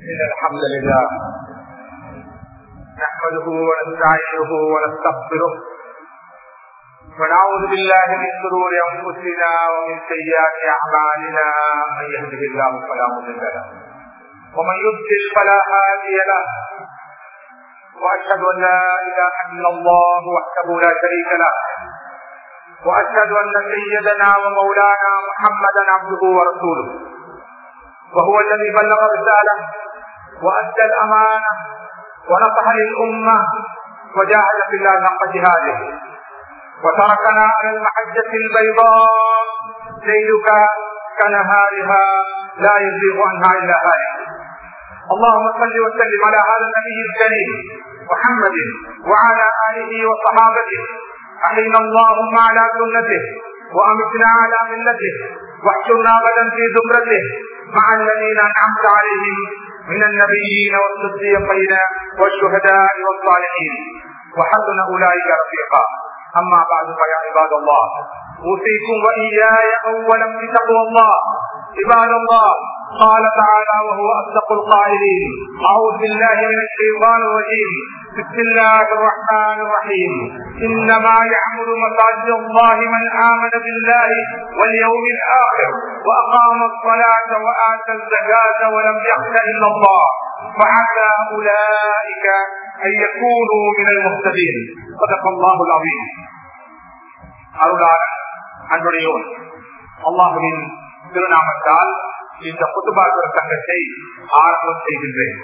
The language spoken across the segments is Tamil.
إن الحمد لله نحمده ونستعينه ونستغفره ونعوذ بالله من شرور أنفسنا ومن سيئات أعمالنا من يهده الله فلا مضل له ومن يضلل فلا هادي له وأشهد أن لا إله إلا الله وحده لا شريك له وأشهد أن سيدنا ومولانا محمدا عبده ورسوله وهو الذي بلغ الرسالة وأدى الأمانة ونصح للأمة وجاهد في الله حق جهاده وتركنا على المحجة البيضاء ليلك كنهارها لا يزيغ عنها إلا هالك اللهم صل وسلم على هذا النبي الكريم محمد وعلى آله وصحابته أحينا اللهم على سنته وأمتنا على ملته واحشرنا غدا في زمرته مع الذين أنعمت عليهم من النبيين والصديقين والشهداء والصالحين وحسن أولئك رفيقا أما بعد فيا عباد الله أوصيكم وإياي أولا بتقوى الله عباد الله قال تعالى وهو أصدق القائلين أعوذ بالله من الشيطان الرجيم بسم الله الرحمن الرحيم إنما يعمل مساجد الله من آمن بالله واليوم الآخر وأقام الصلاة وآتى الزكاة ولم يخش إلا الله فعسى أولئك أن يكونوا من المهتدين صدق الله العظيم அருளாளர் அன்புடையோன் அல்லாஹுவின் திருநாமத்தால் இந்த புத்துபாக்குற சங்கத்தை ஆரம்பம் செய்கின்றேன்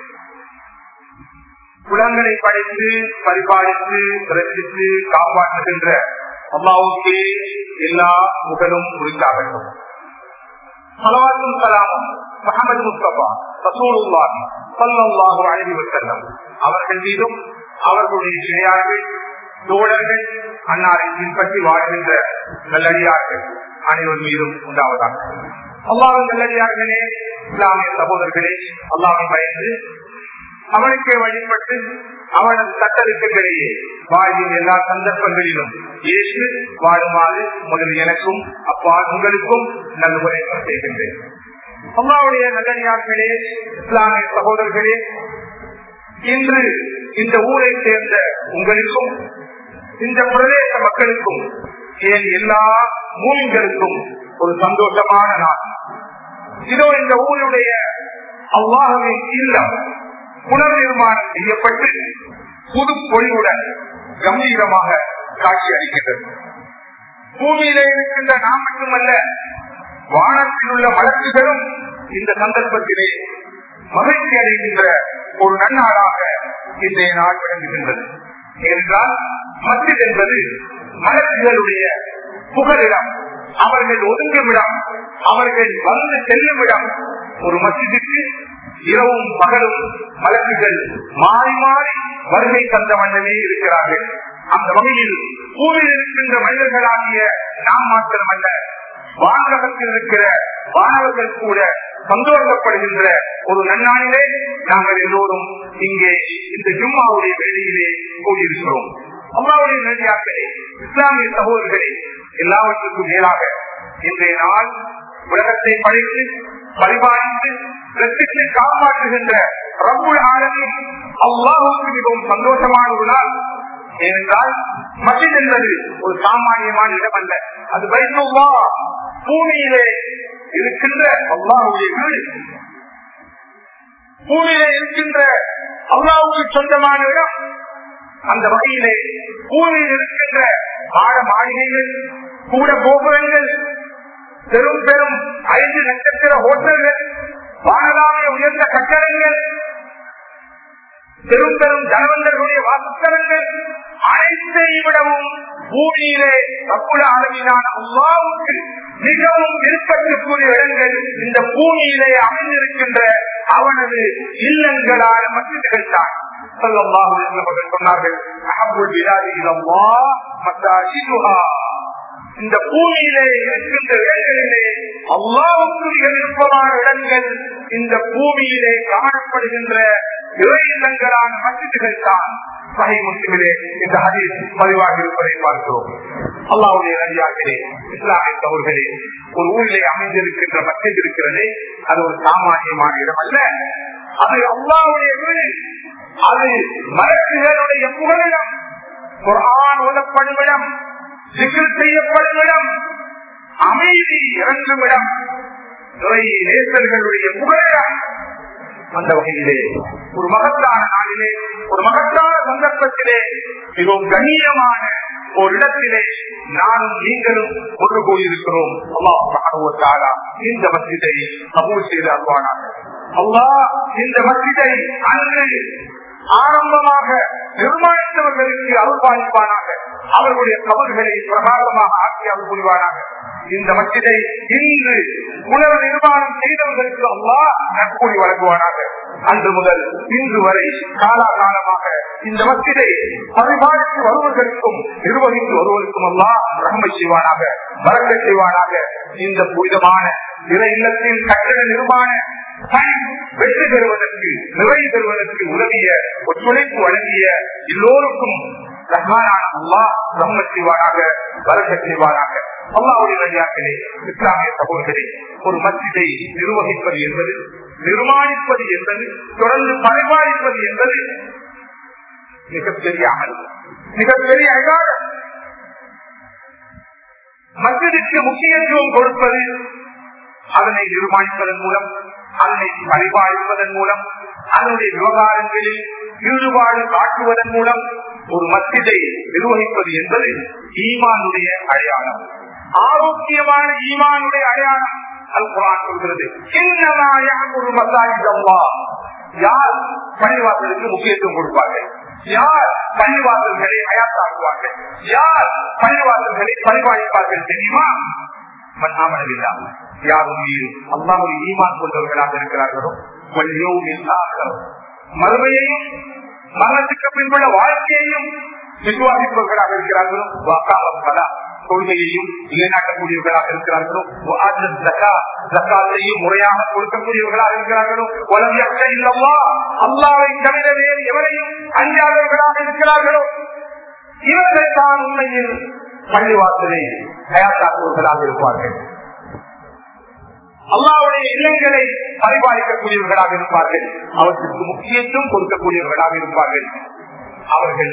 குளங்களை படைத்து பரிபாலித்து ரசித்து காப்பாற்றுகின்ற அம்மாவுக்கு எல்லா புகழும் உரித்தாகட்டும் சலவாத்தும் சலாமும் மஹமது முஸ்தபா ரசூலுல்லாஹி ஸல்லல்லாஹு அலைஹி வஸல்லம் அவர்கள் மீதும் அவர்களுடைய இணையார்கள் தோழர்கள் அன்னாரை பின்பற்றி வாழ்கின்ற நல்லடியார்கள் அனைவர் மீதும் உண்டாவதாக அல்லாவின் நல்லடியார்களே இஸ்லாமிய சகோதரர்களே அல்லாவின் பயந்து அவனுக்கே வழிபட்டு அவனது சட்டத்திற்கிடையே வாழ்வின் எல்லா சந்தர்ப்பங்களிலும் ஏற்று வாழுமாறு முதல் எனக்கும் அப்பா உங்களுக்கும் நல்லுமுறை செய்கின்றேன் அம்மாவுடைய நல்லடியார்களே இஸ்லாமிய சகோதரர்களே இன்று இந்த ஊரை சேர்ந்த உங்களுக்கும் இந்த பிரதேச மக்களுக்கும் ஏன் எல்லா மூலிகளுக்கும் ஒரு சந்தோஷமான நாள் இதோ இந்த ஊருடைய அவ்வாகவின் இல்லம் புனர் நிர்மாணம் செய்யப்பட்டு புது பொழிவுடன் கம்பீரமாக காட்சி அளிக்கின்றது பூமியிலே இருக்கின்ற நாம் மட்டுமல்ல வானத்தில் உள்ள வழக்குகளும் இந்த சந்தர்ப்பத்திலே மகிழ்ச்சி அடைகின்ற ஒரு நன்னாளாக இன்றைய நாள் விளங்குகின்றது ஏனென்றால் மஸ்ஜித் என்பது மலக்குகளுடைய புகலிடம் அவர்கள் ஒதுங்குமிடம் அவர்கள் வந்து செல்லுமிடம் ஒரு மசிதுக்கு இரவும் பகலும் மலக்குகள் மாறி மாறி வருகை தந்த வண்ணமே இருக்கிறார்கள் அந்த வகையில் பூமியில் இருக்கின்ற மனிதர்களாகிய நாம் மாத்திரமல்ல வானகத்தில் இருக்கிற மாணவர்கள் கூட சந்தோஷப்படுகின்ற ஒரு நன்னாளிலே நாங்கள் எல்லோரும் இங்கே இந்த ஜும்மாவுடைய வேலையிலே கூடியிருக்கிறோம் அம்மாவுடைய நன்றியாக்களே இஸ்லாமிய சகோதரர்களே எல்லாவற்றுக்கும் மேலாக இன்றைய நாள் உலகத்தை படைத்து பரிபாலித்து ரசித்து காப்பாற்றுகின்ற ரப்புல் ஆலமி அல்லாஹுக்கு மிகவும் சந்தோஷமான ஒரு நாள் ஏனென்றால் மசித் என்பது ஒரு சாமானியமான இடம் அல்ல அது வைத்துவா பூமியிலே இருக்கின்ற அல்லாஹுடைய வீடு பூமியிலே இருக்கின்ற அல்லாவுக்கு சொந்தமான இடம் அந்த வகையிலே பூமியில் இருக்கின்ற ஆட மாளிகைகள் கூட கோபுரங்கள் பெரும் பெரும் ஐந்து நட்சத்திர ஹோட்டல்கள் வானலாமிய உயர்ந்த கட்டடங்கள் பெரும் பெரும் ஜனவந்தர்களுடைய வாசஸ்தலங்கள் அனைத்தை விடவும் பூமியிலே தப்புல அளவிலான அல்லாவுக்கு மிகவும் விருப்பத்திற்குரிய இடங்கள் இந்த பூமியிலே அமைந்திருக்கின்ற அவனது இல்லங்களான மசிதிகள் தான் சொன்னார்கள் இந்த பூமியிலே இருக்கின்ற இடங்களிலே அல்லாவுக்கு மிக விருப்பமான இடங்கள் இந்த பூமியிலே காணப்படுகின்ற இறை இல்லங்களான மசிதிகள் தான் சகை முஸ்லிமிலே இந்த ஹதீஸ் பதிவாக இருப்பதை பார்க்கிறோம் அல்லாவுடைய நடிகார்களே இஸ்லாமிய தவறுகளே ஒரு ஊரிலே அமைந்திருக்கின்ற மத்திய இருக்கிறதே அது ஒரு சாமானியமான இடம் அல்ல அது அல்லாவுடைய வீடு அது மலக்குகளுடைய புகலிடம் குரான் ஓதப்படும் இடம் சிகில் செய்யப்படும் இடம் அமைதி இறங்கும் இடம் துறை நேசர்களுடைய புகலிடம் அந்த வகையிலே ஒரு மகத்தான நாளிலே ஒரு மகத்தான சந்தர்ப்பத்திலே மிகவும் கண்ணியமான ஒரு இடத்திலே நானும் நீங்களும் ஒன்று போயிருக்கிறோம் அல்லாஹ் இந்த மசிதை கபூல் செய்து அல்வானாக அல்லாஹ் இந்த மசிதை அன்று ஆரம்பமாக நிர்மாணித்தவர்களுக்கு அருள்பாலிப்பானாக அவர்களுடைய கபல்களை பிரகாரமாக ஆக்கி அருள் புரிவானாக இந்த மசிதை இன்று புனர் நிர்மாணம் செய்தவர்களுக்கு அல்லா நற்கூலி வழங்குவானாக அன்று முதல் இன்று வரை காலாகாலமாக இந்த மசிதை பரிபாலித்து வருவதற்கும் நிர்வகித்து வருவதற்கும் அல்லா ரகமை செய்வானாக வரக்க செய்வானாக இந்த புனிதமான இற இல்லத்தில் கட்டட நிர்மாண பணி வெற்றி பெறுவதற்கு நிறைவு பெறுவதற்கு உதவிய ஒத்துழைப்பு வழங்கிய எல்லோருக்கும் ரஹ்மானான அல்லா ரஹ்ம செய்வானாக வரக்க செய்வானாக அல்லாவுடைய வழியாக்களே இஸ்லாமிய சகோதரே ஒரு மசிதை நிர்வகிப்பது என்பது நிர்மாணிப்பது என்பது தொடர்ந்து பரிபாலிப்பது என்பது மிகப்பெரிய அமல் மிகப்பெரிய அகாரம் மசிதிற்கு முக்கியத்துவம் கொடுப்பது அதனை நிர்மாணிப்பதன் மூலம் அதனை பரிபாலிப்பதன் மூலம் அதனுடைய விவகாரங்களில் ஈடுபாடு காட்டுவதன் மூலம் ஒரு மத்திதை நிர்வகிப்பது என்பது ஈமானுடைய அடையாளம் ஆரோக்கியமான ஈமானுடைய அடையாளம் அல் குரான் சொல்கிறது ஒரு மசாஜிதம்மா யார் பள்ளிவாசலுக்கு முக்கியத்துவம் கொடுப்பார்கள் யார் பள்ளிவாசல்களை அயாத்தாக்குவார்கள் யார் பள்ளிவாசல்களை பரிபாலிப்பார்கள் தெரியுமா மன்னாமனவில்லாமல் யாரும் அல்லாவுடைய ஈமான் கொண்டவர்களாக இருக்கிறார்களோ மறுமையையும் மரணத்துக்கு பின்புள்ள வாழ்க்கையையும் விசுவாசிப்பவர்களாக இருக்கிறார்களோ வாக்காளம் பலா கொள்கையையும் நிலைநாட்டக்கூடியவர்களாக இருக்கிறார்களோ ஜக்காத்தையும் முறையாக கொடுக்கக்கூடியவர்களாக இருக்கிறார்களோ உலக இல்லவா அல்லாவை தவிர வேறு எவரையும் அஞ்சாதவர்களாக இருக்கிறார்களோ இவர்கள் தான் உண்மையில் பள்ளிவாசலை தயாராக்குவர்களாக இருப்பார்கள் அல்லாவுடைய இல்லங்களை பரிபாலிக்கக்கூடியவர்களாக இருப்பார்கள் அவற்றுக்கு முக்கியத்துவம் கொடுக்கக்கூடியவர்களாக இருப்பார்கள் அவர்கள்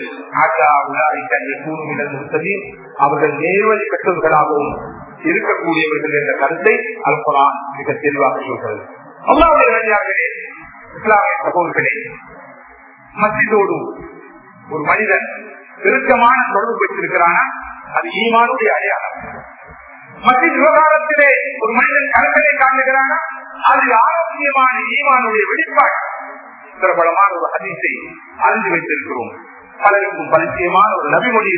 அவர்கள் நேர்வழி பெற்றவர்களாகவும் இருக்கக்கூடியவர்கள் என்ற கருத்தை அல்புரான் மிக தெளிவாக சொல்கிறது அல்லாவுடைய வழியாகவே இஸ்லாமிய சகோதரர்களே மசிதோடு ஒரு மனிதன் நெருக்கமான தொடர்பு பெற்றிருக்கிறானா அது ஈமானுடைய அடையாளம் மற்ற விவகாரத்திலே ஒரு மனிதன் கருத்தனை காட்டுகிறானா அது ஆரோக்கியமான ஈமானுடைய வெளிப்பாடு பிரபலமான ஒரு அதிசை அறிந்து வைத்திருக்கிறோம் பலருக்கும் பரிச்சயமான ஒரு நபிமொழி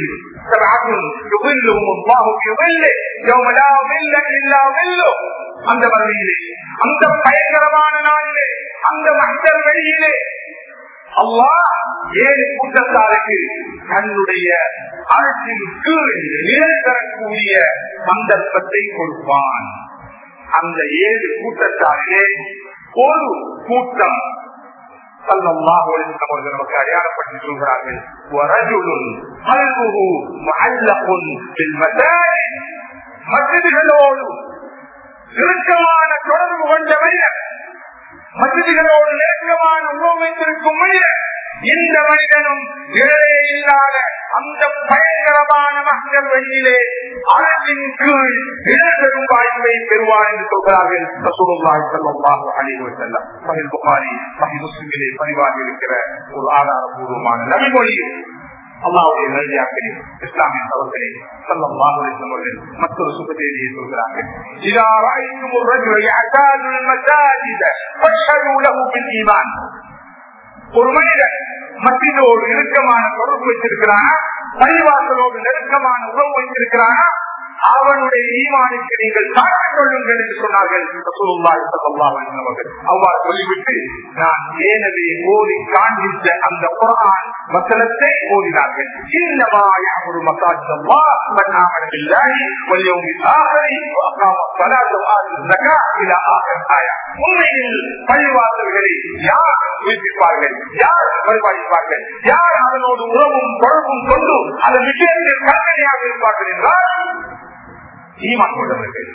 அந்த வகையிலே அந்த பயங்கரமான நாளிலே அந்த மக்கள் வெளியிலே அல்லா ஏழு கூட்டத்தாருக்கு தன்னுடைய அரசின் கீழ் நிழல் தரக்கூடிய சந்தர்ப்பத்தை கொடுப்பான் அந்த ஏழு கூட்டத்தாரிலே ஒரு கூட்டம் நமக்கு அடையாளப்படுத்தி சொல்கிறார்கள் மசிதிகளோடு நெருக்கமான தொடர்பு கொண்ட மனிதர் மசிதிகளோடு நெருக்கமான உறவு வைத்திருக்கும் மனிதர் இந்த மனிதனும் நிழலே இல்லாத அந்த பயங்கரமான மக்கள் வெளியிலே அரசின் கீழ் இழந்தரும் வாய்ப்பை பெறுவார் என்று சொல்கிறார்கள் பதிவாக இருக்கிற ஒரு ஆதாரபூர்வமான நபிமொழி அல்லாவுடைய நல்வியாக்களே இஸ்லாமிய தவறுகளே செல்லம் வாகனங்கள் மற்றொரு சுபதேதியை சொல்கிறார்கள் இதா ராய்க்கும் ஒரு ரஜுலை அசாதுல் மசாஜித ஃபஷ்ஹது லஹு பில் ஈமான் ஒரு மனிதன் மத்தியோடு நெருக்கமான தொடர்பு வைத்திருக்கிறானா பள்ளிவாசலோடு நெருக்கமான உறவு வைத்திருக்கிறானா அவனுடைய ஈமானுக்கு நீங்கள் தாக்கிக் கொள்ளுங்கள் என்று சொன்னார்கள் அவ்வாறு சொல்லிவிட்டு நான் ஏனவே ஓதி காண்பித்த அந்த குரான் வசனத்தை ஓதினார்கள் இன்னமாய ஒரு மசாஜல்லா பண்ணாமலில்லாஹி வல்யௌமில் ஆஹரி வஅகாம ஸலாத்த வஆத்த ஸக்கா இலா ஆஹிர் ஆயா உண்மையில் பள்ளிவாசல்களை யார் வைத்துக் வைப்பார்கள் யார் பரிபாலிப்பார்கள் யார் அதனோடு உறவும் தொடர்பும் கொண்டு அதன் விஷயத்தில் கற்பனையாக இருப்பார்கள் என்றால் ஈமான் கொண்டவர்கள்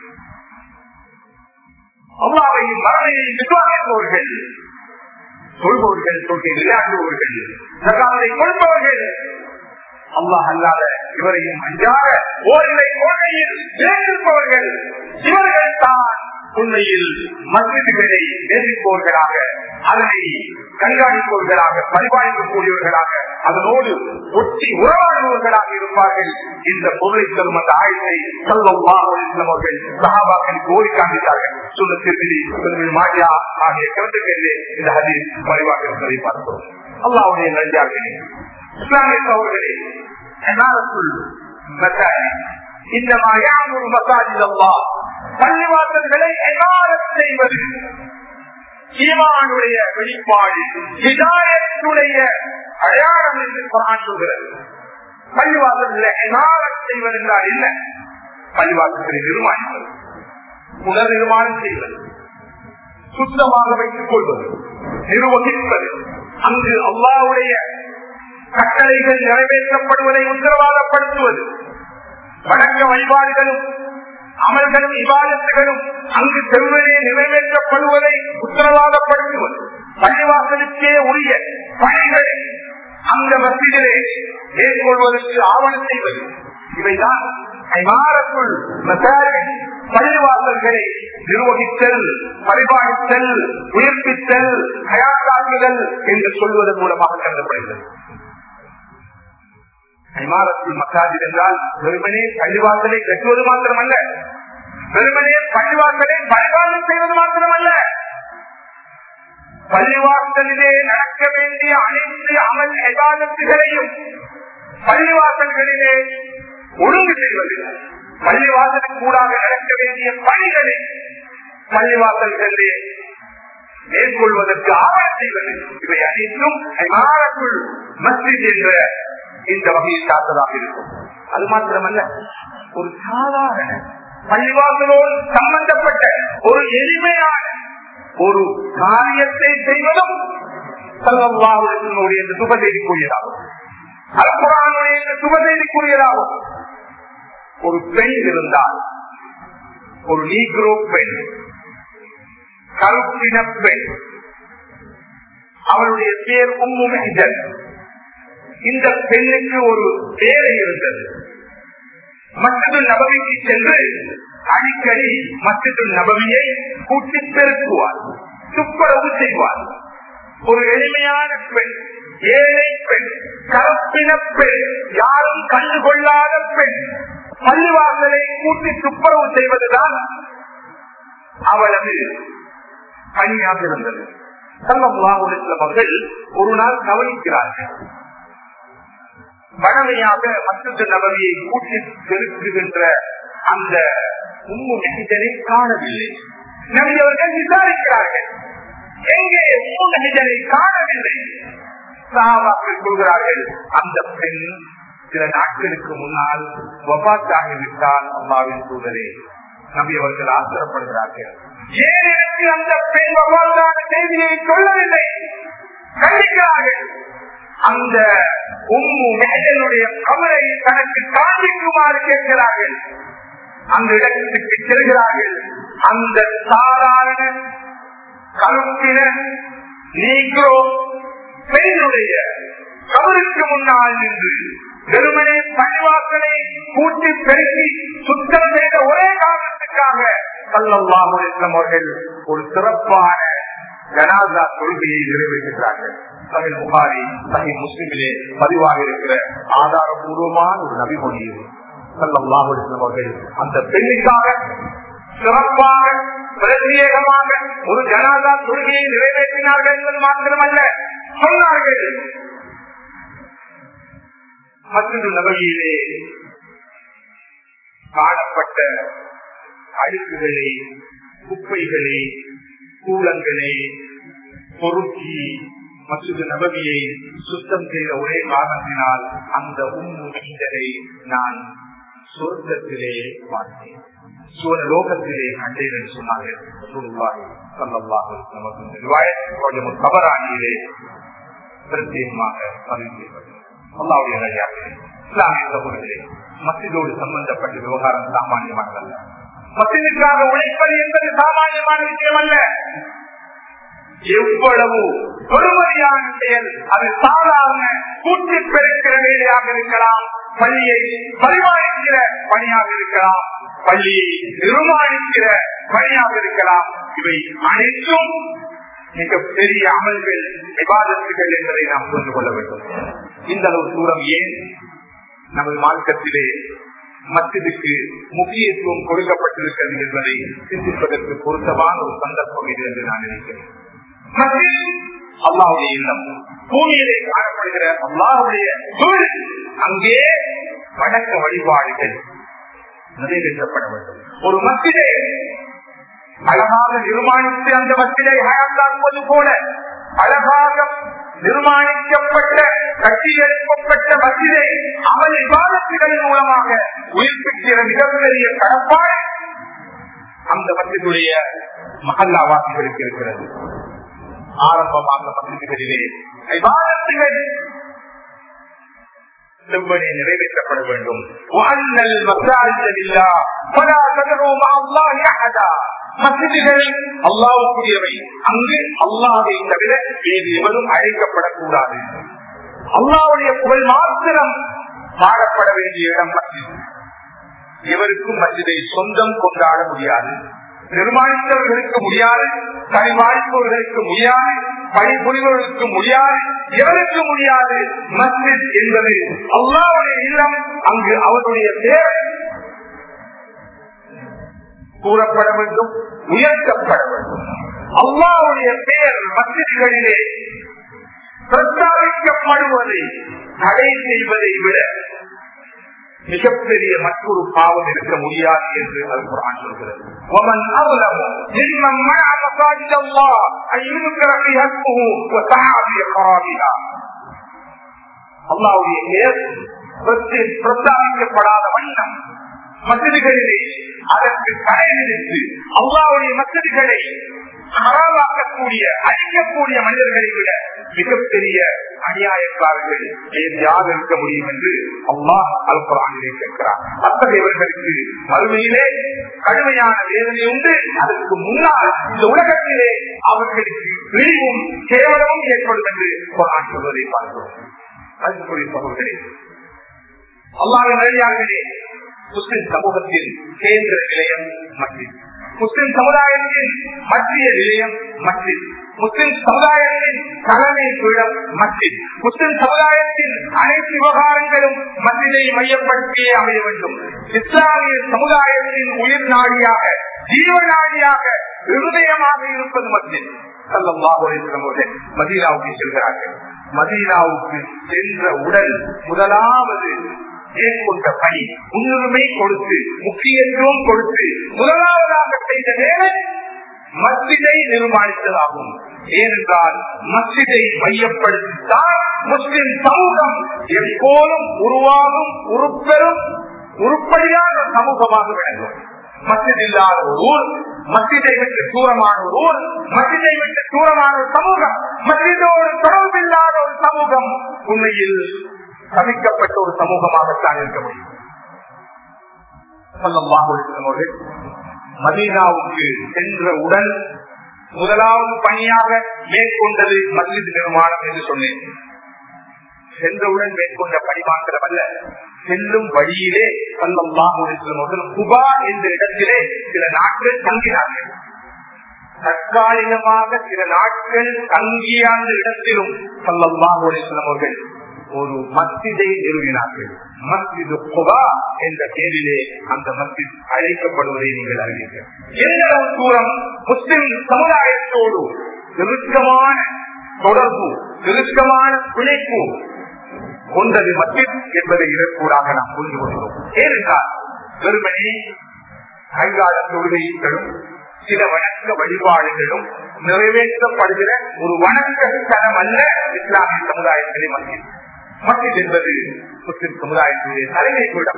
அல்லாவையும் மரணையை விசுவாசிப்பவர்கள் சொல்பவர்கள் தொகை விளையாடுபவர்கள் சகாலை கொடுப்பவர்கள் அல்லாஹ் அல்லாத இவரையும் அஞ்சாத ஓரிலை கொள்கையில் நேசிப்பவர்கள் இவர்கள் தான் உண்மையில் மசிதிகளை நேசிப்பவர்களாக அதனை கண்காணிப்பவர்களாக பரிபாலிக்கக்கூடியவர்களாக அதனோடு ஒட்டி உறவாடுபவர்களாக இருப்பார்கள் இந்த பொருளை தரும் அந்த ஆயத்தை செல்வம் அவர்கள் சகாபாக்கள் கோரி காண்பித்தார்கள் சுண்ணத்தில் மாட்டியா ஆகிய கருத்துக்களிலே இந்த ஹதீஸ் பரிவாக இருப்பதை பார்த்தோம் அல்லாவுடைய நன்றாக இஸ்லாமிய சகோதரர்களே என்னாலுக்குள் இந்த மயானூர் மசாஜித் அல்லா பள்ளிவாசல்களை என்னாலும் செய்வது ஈமானுடைய வெளிப்பாடு ஹிதாயத்துடைய அடையாளம் என்று குரான் சொல்கிறது பள்ளிவாசல்ல என்னாலும் செய்வது என்றால் என்ன பள்ளிவாசல்களை நிர்மாணிப்பது புனர் நிர்மாணம் செய்வது சுத்தமாக வைத்துக் கொள்வது நிர்வகிப்பது அங்கு அல்லாவுடைய கட்டளைகள் நிறைவேற்றப்படுவதை உத்தரவாதப்படுத்துவது வணக்க வழிபாடுகளும் அமல்களும் விவாதத்துகளும் அங்கு செல்வதே நிறைவேற்றப்படுவதை உத்தரவாதப்படுத்துவது பள்ளிவாசலுக்கே உரிய பணிகளை அந்த மத்தியிலே மேற்கொள்வதற்கு ஆவணம் செய்வது இவைதான் ஐமாரக்குள் பள்ளிவாசல்களை நிர்வகித்தல் பரிபாலித்தல் உயிர்ப்பித்தல் கயாத்தாக்குதல் என்று சொல்வதன் மூலமாக கருதப்படுகிறது ஐமாரத்தில் மக்காஜித் என்றால் வெறுமனே பள்ளிவாசலை கட்டுவது மாத்திரமல்ல வெறுமனே பள்ளிவாசலை பரிபாலனம் செய்வது மாத்திரமல்ல பள்ளிவாசலிலே நடக்க வேண்டிய அனைத்து அமல் எதானத்துகளையும் பள்ளிவாசல்களிலே ஒழுங்கு செய்வது பள்ளிவாசலுக்கு கூடாக நடக்க வேண்டிய பணிகளை பள்ளிவாசல்களிலே மேற்கொள்வதற்கு ஆவணம் செய்வது இவை அனைத்தும் ஐமாரக்குள் மஸ்ஜித் என்ற இந்த வகையில் சார்ந்ததாக இருக்கும் அது மாத்திரமல்ல ஒரு சாதாரண பள்ளிவாசலோடு சம்பந்தப்பட்ட ஒரு எளிமையான ஒரு காரியத்தை செய்வதும் இந்த சுபதேதிக்குரியதாகும் அல்குரானுடைய இந்த சுபதேதிக்குரியதாகும் ஒரு பெண் இருந்தால் ஒரு நீக்ரோ பெண் கருப்பின பெண் அவளுடைய பேர் உம்மு மெஹஜன் இந்த பெண்ணுக்கு ஒரு வேலை இருந்தது மற்றொரு நபவிக்கு சென்று அடிக்கடி மற்றொரு நபவியை கூட்டி பெருக்குவார் துப்புரவு செய்வார் ஒரு எளிமையான பெண் ஏழை பெண் கலப்பின பெண் யாரும் கண்டுகொள்ளாத பெண் பள்ளிவாசலை கூட்டி துப்புரவு செய்வதுதான் அவளது பணியாக இருந்தது அவர்கள் ஒரு நாள் கவனிக்கிறார்கள் வழமையாக மற்றொரு நபவியை கூட்டி பெருக்குகின்ற அந்த உம்மு மனிதனை காணவில்லை நபியவர்கள் விசாரிக்கிறார்கள் எங்கே உம்மு மனிதனை காணவில்லை சாவாக்கள் கொள்கிறார்கள் அந்த பெண் சில நாட்களுக்கு முன்னால் வபாத்தாகிவிட்டால் அம்மாவின் சூழலே நபி அவர்கள் ஆசிரப்படுகிறார்கள் ஏன் எனக்கு அந்த பெண் வபாத்தான செய்தியை சொல்லவில்லை கண்டிக்கிறார்கள் அந்த உம்மு மேஜனுடைய கமலை தனக்கு காண்பிக்குமாறு கேட்கிறார்கள் அந்த இடத்துக்கு செல்கிறார்கள் அந்த சாதாரண கருப்பின நீக்ரோ பெண்ணுடைய கவருக்கு முன்னால் நின்று வெறுமனே பணிவாக்களை கூட்டி பெருக்கி சுத்தம் செய்த ஒரே காரணத்துக்காக கல்லல்லாஹும் அவர்கள் ஒரு சிறப்பான ஜனாதா கொள்கையை நிறைவேற்றுகிறார்கள் தமிழ் புகாரி சகி முஸ்லிமிலே பதிவாக இருக்கிற ஆதாரபூர்வமான ஒரு நபிமொழி அவர்கள் அந்த பெண்ணுக்காக சிறப்பாக பிரத்யேகமாக ஒரு ஜனாதா கொள்கையை நிறைவேற்றினார்கள் என்பது மாத்திரமல்ல சொன்னார்கள் மற்றொரு நபையிலே காணப்பட்ட அழுக்குகளை குப்பைகளை கூலங்களை பொருட்சி மற்றொரு நபவியை சுத்தம் செய்த ஒரே காரணத்தினால் அந்த உண்மை நான் சொர்க்கத்திலே பார்த்தேன் சூழ லோகத்திலே கண்டேன் என்று சொன்னார்கள் ரசூலுல்லாஹி ஸல்லல்லாஹு அலைஹி வஸல்லம் அவர்கள் ரிவாயத் கொஞ்சம் தவறானியிலே பிரத்யேகமாக பதிவு செய்யப்பட்டது அல்லாவுடைய வழியாக இஸ்லாமிய சகோதரர்களே மசிதோடு சம்பந்தப்பட்ட விவகாரம் சாமானியமானதல்ல மசிதுக்காக உழைப்பது என்பது சாமானியமான விஷயம் அல்ல எவ்வளவு பொறுமதியான செயல் அது சாதாரண கூட்டி பெருக்கிற வேலையாக இருக்கலாம் பள்ளியை பரிமாறிக்கிற பணியாக இருக்கலாம் பள்ளியை நிர்மாணிக்கிற பணியாக இருக்கலாம் இவை அனைத்தும் மிக பெரிய அமல்கள் விவாதத்துகள் என்பதை நாம் புரிந்து கொள்ள வேண்டும் இந்த அளவு தூரம் ஏன் நமது மார்க்கத்திலே மத்திற்கு முக்கியத்துவம் கொடுக்கப்பட்டிருக்கிறது என்பதை சிந்திப்பதற்கு பொருத்தமான ஒரு சந்தர்ப்பம் இது என்று நான் நினைக்கிறேன் அல்லாவுடைய இல்லம் பூமியிலே காணப்படுகிற அல்லாவுடைய வீடு அங்கே வணக்க வழிபாடுகள் நிறைவேற்றப்பட வேண்டும் ஒரு மத்திலே அழகாக நிர்மாணித்து அந்த மத்திலே ஹயாத்தாக்குவது போல அழகாக நிர்மாணிக்கப்பட்ட கட்டி எழுப்பப்பட்ட மத்திரை அமல் விவாதத்துகளின் மூலமாக உயிர்ப்பிக்கிற மிகப்பெரிய கடப்பாடு அந்த மத்தியுடைய மகல்லாவாசிகளுக்கு இருக்கிறது ஆரம்பமாக மசிதிகளிலே விவாதத்துகள் செவ்வனே நிறைவேற்றப்பட வேண்டும் வாழ்நல் மசாரில்லா பலா தகரும் அல்லாஹ் அஹதா மசிதிகள் அல்லாவுக்குரியவை அங்கு அல்லாவை தவிர வேறு எவரும் அழைக்கப்படக்கூடாது அல்லாவுடைய புகழ் மாத்திரம் பாடப்பட வேண்டிய இடம் மசித் எவருக்கும் மசிதை சொந்தம் கொண்டாட முடியாது நிர்மாணித்தவர்களுக்கு முடியாது பணிவாழ்ப்பவர்களுக்கு முடியாது பணிபுரிவர்களுக்கு முடியாது எவருக்கு முடியாது மஸ்ஜித் என்பது அல்லாவுடைய இல்லம் அங்கு அவருடைய பேர் கூறப்பட வேண்டும் உயர்த்தப்பட வேண்டும் அல்லாவுடைய பெயர் மசிதிகளிலே பிரஸ்தாபிக்கப்படுவதை தடை செய்வதை விட மிகப்பெரிய மற்றொரு பாவம் இருக்க முடியாது என்று அது குரான் சொல்கிறது ومن أظلم ممن منع مساجد الله أن يذكر فيها اسمه وسعى في خرابها அல்லாவுடைய பெயர் பிரஸ்தாபிக்கப்படாத வண்ணம் மசிதிகளிலே அதற்கு தடை விதித்து அல்லாவுடைய மசிதிகளை அறவாக்கக்கூடிய அழிக்கக்கூடிய மனிதர்களை விட மிகப்பெரிய அநியாயக்காரர்கள் வேறு யார் இருக்க முடியும் என்று அல்லாஹ் அல் குரானிலே கேட்கிறார் அத்தகையவர்களுக்கு மறுமையிலே கடுமையான வேதனை உண்டு அதற்கு முன்னால் இந்த உலகத்திலே அவர்களுக்கு பிரிவும் கேவலமும் ஏற்படும் என்று குரான் சொல்வதை பார்க்கிறோம் அதுக்குரிய சகோதரே அல்லாவின் வழியாகவே முஸ்லிம் சமூகத்தின் கேந்திர நிலையம் மஸ்ஜித் முஸ்லிம் சமுதாயத்தின் மத்திய நிலையம் மஸ்ஜித் முஸ்லிம் சமுதாயத்தின் தலைமை பீடம் மஸ்ஜித் முஸ்லிம் சமுதாயத்தின் அனைத்து விவகாரங்களும் மஸ்ஜிதை மையப்படுத்தியே அமைய வேண்டும் இஸ்லாமிய சமுதாயத்தின் உயிர் நாடியாக ஜீவ நாடியாக இருதயமாக இருப்பது மஸ்ஜித் மதீனாவுக்கு செல்கிறார்கள் மதீனாவுக்கு சென்ற உடல் முதலாவது மேற்கொண்ட பணி முன்னுரிமை கொடுத்து முக்கியத்துவம் கொடுத்து முதலாவதாக செய்த வேலை மஸ்ஜிதை நிர்மாணித்ததாகும் ஏனென்றால் மஸ்ஜிதை மையப்படுத்தித்தான் முஸ்லிம் சமூகம் எப்போதும் உருவாகும் உருப்பெறும் உருப்படியான சமூகமாக விளங்கும் மஸ்ஜித் இல்லாத ஒரு ஊர் மஸ்ஜிதை விட்டு தூரமான ஒரு ஊர் மஸ்ஜிதை விட்டு தூரமான ஒரு சமூகம் மஸ்ஜிதோடு தொடர்பு இல்லாத ஒரு சமூகம் உண்மையில் சமைக்கப்பட்ட ஒரு சமூகமாகத்தான் இருக்க முடியும் மதீனாவுக்கு சென்றவுடன் முதலாவது பணியாக மேற்கொண்டது மஸ்ஜித் நிர்மாணம் என்று சொன்னேன் சென்றவுடன் மேற்கொண்ட பணி மாத்திரமல்ல செல்லும் வழியிலே கல்லம்மாவுடன் குபா என்ற இடத்திலே சில நாட்கள் தங்கினார்கள் தற்காலிகமாக சில நாட்கள் தங்கிய அந்த இடத்திலும் கல்லம்மாவுடன் அவர்கள் ஒரு மஸ்ஜிதை நிறுவினார்கள் மஸ்ஜிது குபா என்ற பேரிலே அந்த மஸ்ஜித் அழைக்கப்படுவதை நீங்கள் அறிவீர்கள் எந்த தூரம் முஸ்லிம் சமுதாயத்தோடு நெருக்கமான தொடர்பு நெருக்கமான பிணைப்பு கொண்டது மஸ்ஜித் என்பதை இதற்கூடாக நாம் புரிந்து கொள்கிறோம் ஏனென்றால் வெறுமனே கைகால தொழுகைகளும் சில வணக்க வழிபாடுகளும் நிறைவேற்றப்படுகிற ஒரு வணக்க ஸ்தலம் அல்ல இஸ்லாமிய சமுதாயத்திலே மஸ்ஜித் மஸ்ஜித் என்பது முஸ்லிம் சமுதாயத்தினுடைய தலைமை கூடம்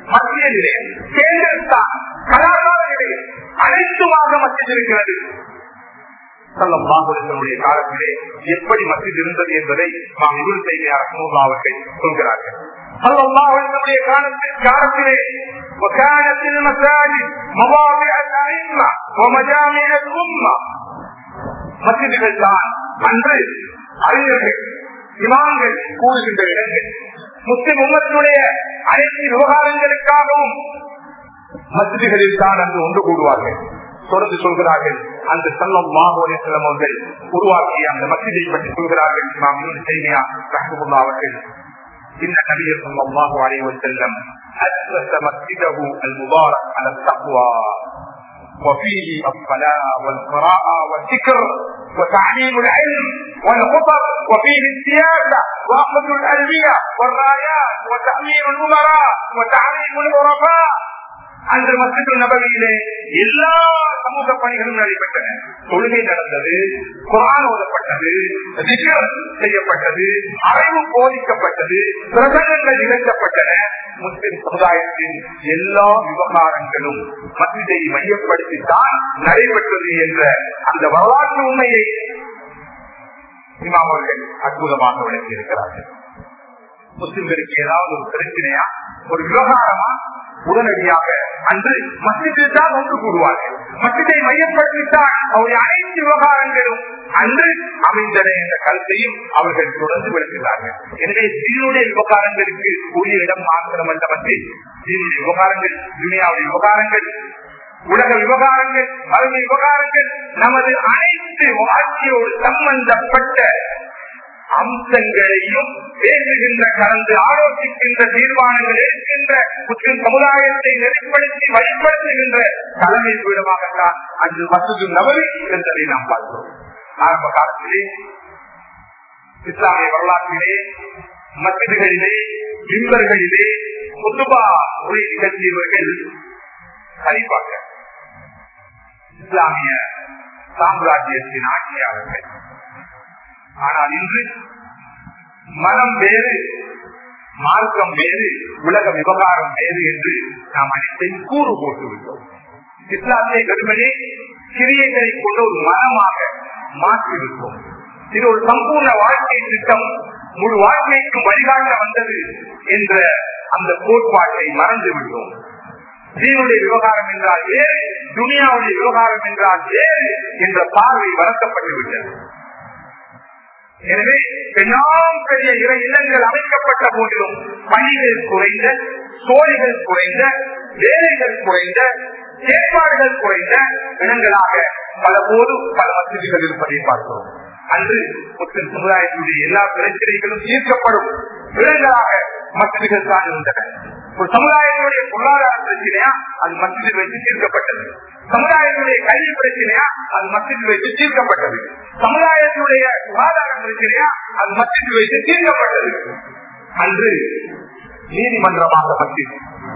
மத்திய நிலையம் கேந்திரஸ்தான் கலாச்சார நிலையம் அனைத்துமாக மத்தியில் இருக்கிறது சல்லல்லாஹுடைய காலத்திலே எப்படி மத்தியில் இருந்தது என்பதை நாம் இவரு செய்தியார் அவர்கள் சொல்கிறார்கள் சல்லல்லாஹுடைய காலத்தில் காலத்திலே وكانت المساجد مواضع الأئمة ومجامع الأمة மசிதிகள் தான் அன்று அறிஞர்கள் இமாம்கள் கூறுகின்ற இடங்கள் முஸ்லிம் உம்மத்தினுடைய அனைத்து விவகாரங்களுக்காகவும் மசிதிகளில் தான் அன்று ஒன்று கூடுவார்கள் தொடர்ந்து சொல்கிறார்கள் அந்த செல்லம் மாகோரேஸ்வரம் அவர்கள் உருவாக்கிய அந்த மசிதை பற்றி சொல்கிறார்கள் இமாம் செய்தியா ரஹமுல்லா அவர்கள் إن النبي صلى الله عليه وسلم أسس مسجده المبارك على التقوى وفيه الصلاة والقراءة والذكر وتعليم العلم والخطب وفيه السياسة وأخذ الألوية والرايات وتأمين الأمراء وتعليم العرفاء அந்த மசிது நபவியிலே எல்லா சமூக பணிகளும் நடைபெற்றன தொழுகை நடந்தது குரான் ஓதப்பட்டது செய்யப்பட்டது அறிவு போதிக்கப்பட்டது பிரசங்கங்கள் நிகழ்த்தப்பட்டன முஸ்லிம் சமுதாயத்தின் எல்லா விவகாரங்களும் மசிதை மையப்படுத்தித்தான் நடைபெற்றது என்ற அந்த வரலாற்று உண்மையை இமாம் அவர்கள் அற்புதமாக விளக்கி இருக்கிறார்கள் முஸ்லிம்களுக்கு ஏதாவது ஒரு பிரச்சனையா ஒரு விவகாரமா உடனடியாக அன்று மசிதில் தான் ஒன்று கூடுவார்கள் மசிதை மையப்படுத்தித்தான் அவருடைய அனைத்து விவகாரங்களும் அன்று அமைந்தன என்ற கருத்தையும் அவர்கள் தொடர்ந்து விளக்குகிறார்கள் எனவே சீனுடைய விவகாரங்களுக்கு உரிய இடம் மாத்திரம் அல்ல மத்திய சீனுடைய விவகாரங்கள் துனியாவுடைய விவகாரங்கள் உலக விவகாரங்கள் மருமை விவகாரங்கள் நமது அனைத்து வாழ்க்கையோடு சம்பந்தப்பட்ட அம்சங்களையும் பேசுகின்ற கலந்து ஆலோசிக்கின்ற தீர்மானங்கள் எடுக்கின்ற முஸ்லிம் சமுதாயத்தை நெறிப்படுத்தி வழிபடுத்துகின்ற தலைமை பீடமாகத்தான் அன்று மசூது நபரி என்பதை நாம் பார்க்கிறோம் ஆரம்ப காலத்திலே இஸ்லாமிய வரலாற்றிலே மசிதிகளிலே மின்பர்களிலே முத்துபா உரை நிகழ்த்தியவர்கள் கணிப்பாங்க இஸ்லாமிய சாம்ராஜ்யத்தின் ஆட்சியாளர்கள் ஆனால் இன்று மனம் வேறு மார்க்கம் வேறு உலக விவகாரம் வேறு என்று நாம் அனைத்தையும் கூறு போட்டு விட்டோம் இஸ்லாமிய கடுமனே சிறியங்களை கொண்ட ஒரு மனமாக மாற்றிவிட்டோம் இது ஒரு சம்பூர்ண வாழ்க்கை திட்டம் முழு வாழ்க்கைக்கும் வழிகாட்ட வந்தது என்ற அந்த கோட்பாட்டை மறந்து விட்டோம் தீனுடைய விவகாரம் என்றால் வேறு துனியாவுடைய விவகாரம் என்றால் வேறு என்ற பார்வை வளர்க்கப்பட்டு விட்டது எனவே பெண்ணாம் பெரிய இறை இல்லங்கள் அமைக்கப்பட்ட போதிலும் பணிகள் குறைந்த சோழிகள் குறைந்த வேலைகள் குறைந்த ஏற்பாடுகள் குறைந்த இடங்களாக பல போது பல மசிதிகள் இருப்பதை பார்க்கிறோம் அன்று முஸ்லிம் சமுதாயத்தினுடைய எல்லா பிரச்சனைகளும் தீர்க்கப்படும் இடங்களாக மசிதிகள் தான் இருந்தன ஒரு சமுதாயத்தினுடைய பொருளாதார பிரச்சனையா அது மசிதில் வைத்து தீர்க்கப்பட்டது சமுதாயத்தினுடைய கல்வி பிரச்சனையா அது மசிதில் வைத்து தீர்க்கப்பட்டது சமுதாயத்தினுடைய சுகாதார பிரச்சனையா அது மசிதில் வைத்து தீர்க்கப்பட்டது அன்று நீதிமன்றமாக மசித்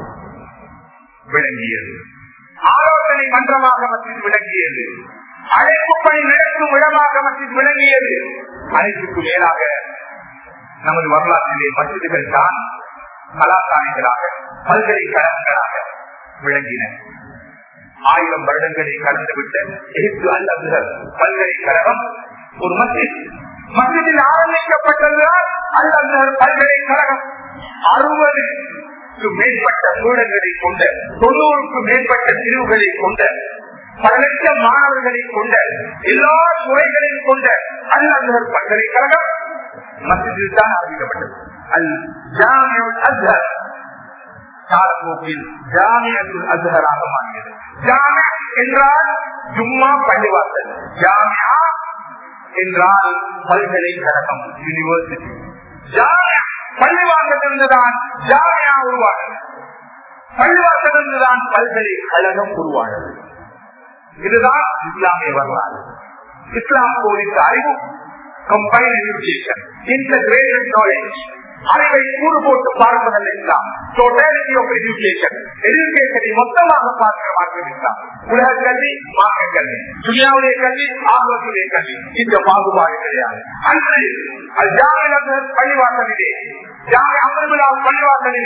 விளங்கியது ஆலோசனை மன்றமாக மசித் விளங்கியது அழைப்பு பணி நடக்கும் இடமாக மசித் விளங்கியது அனைத்துக்கு மேலாக நமது வரலாற்றிலே மசிதுகள் தான் கலாச்சாரங்களாக பல்கலைக்கழகங்களாக விளங்கின ஆயிரம் வருடங்களை கடந்துவிட்ட எகிப்து அல்லதுகள் பல்கலைக்கழகம் ஒரு மசித் மசிதில் ஆரம்பிக்கப்பட்டதுதான் அல்லதுகள் பல்கலைக்கழகம் அறுபதுக்கு மேற்பட்ட சூழல்களை கொண்ட தொண்ணூறுக்கு மேற்பட்ட பிரிவுகளை கொண்ட பல லட்சம் மாணவர்களை கொண்ட எல்லா துறைகளையும் கொண்ட அல்லதுகள் பல்கலைக்கழகம் மசிதில் தான் ஆரம்பிக்கப்பட்டது அல் ஜாமியுல் அஸ்ஹர் காலப்போக்கில் ஜாமியத்துல் அஸ்ஹராக மாறியது ஜாமியா என்றால் ஜும்மா பள்ளிவாசல் ஜாமியா என்றால் பல்கலைக்கழகம் யூனிவர்சிட்டி ஜாமியா பள்ளிவாசலிருந்துதான் ஜாமியா உருவானது பள்ளிவாசலிருந்துதான் பல்கலைக்கழகம் உருவானது இதுதான் இஸ்லாமிய வரலாறு இஸ்லாம் போதித்த அறிவு கம்பைன் எஜுகேஷன் இன்டகிரேட்டட் நாலேஜ் அறிவை கூறு போட்டு பார்ப்பதல்ல இஸ்லாம் டோட்டாலிட்டி ஆஃப் எஜுகேஷன் எஜுகேஷனை மொத்தமாக பார்க்கிற மாற்றம் இஸ்லாம் உலக கல்வி மார்க்க கல்வி துணியாவுடைய கல்வி ஆர்வத்துடைய கல்வி இந்த பாகுபாடு கிடையாது அன்று ஜாமிய பள்ளிவாசலிலே ஜாமிய அமர்விழா பள்ளிவாசலிலே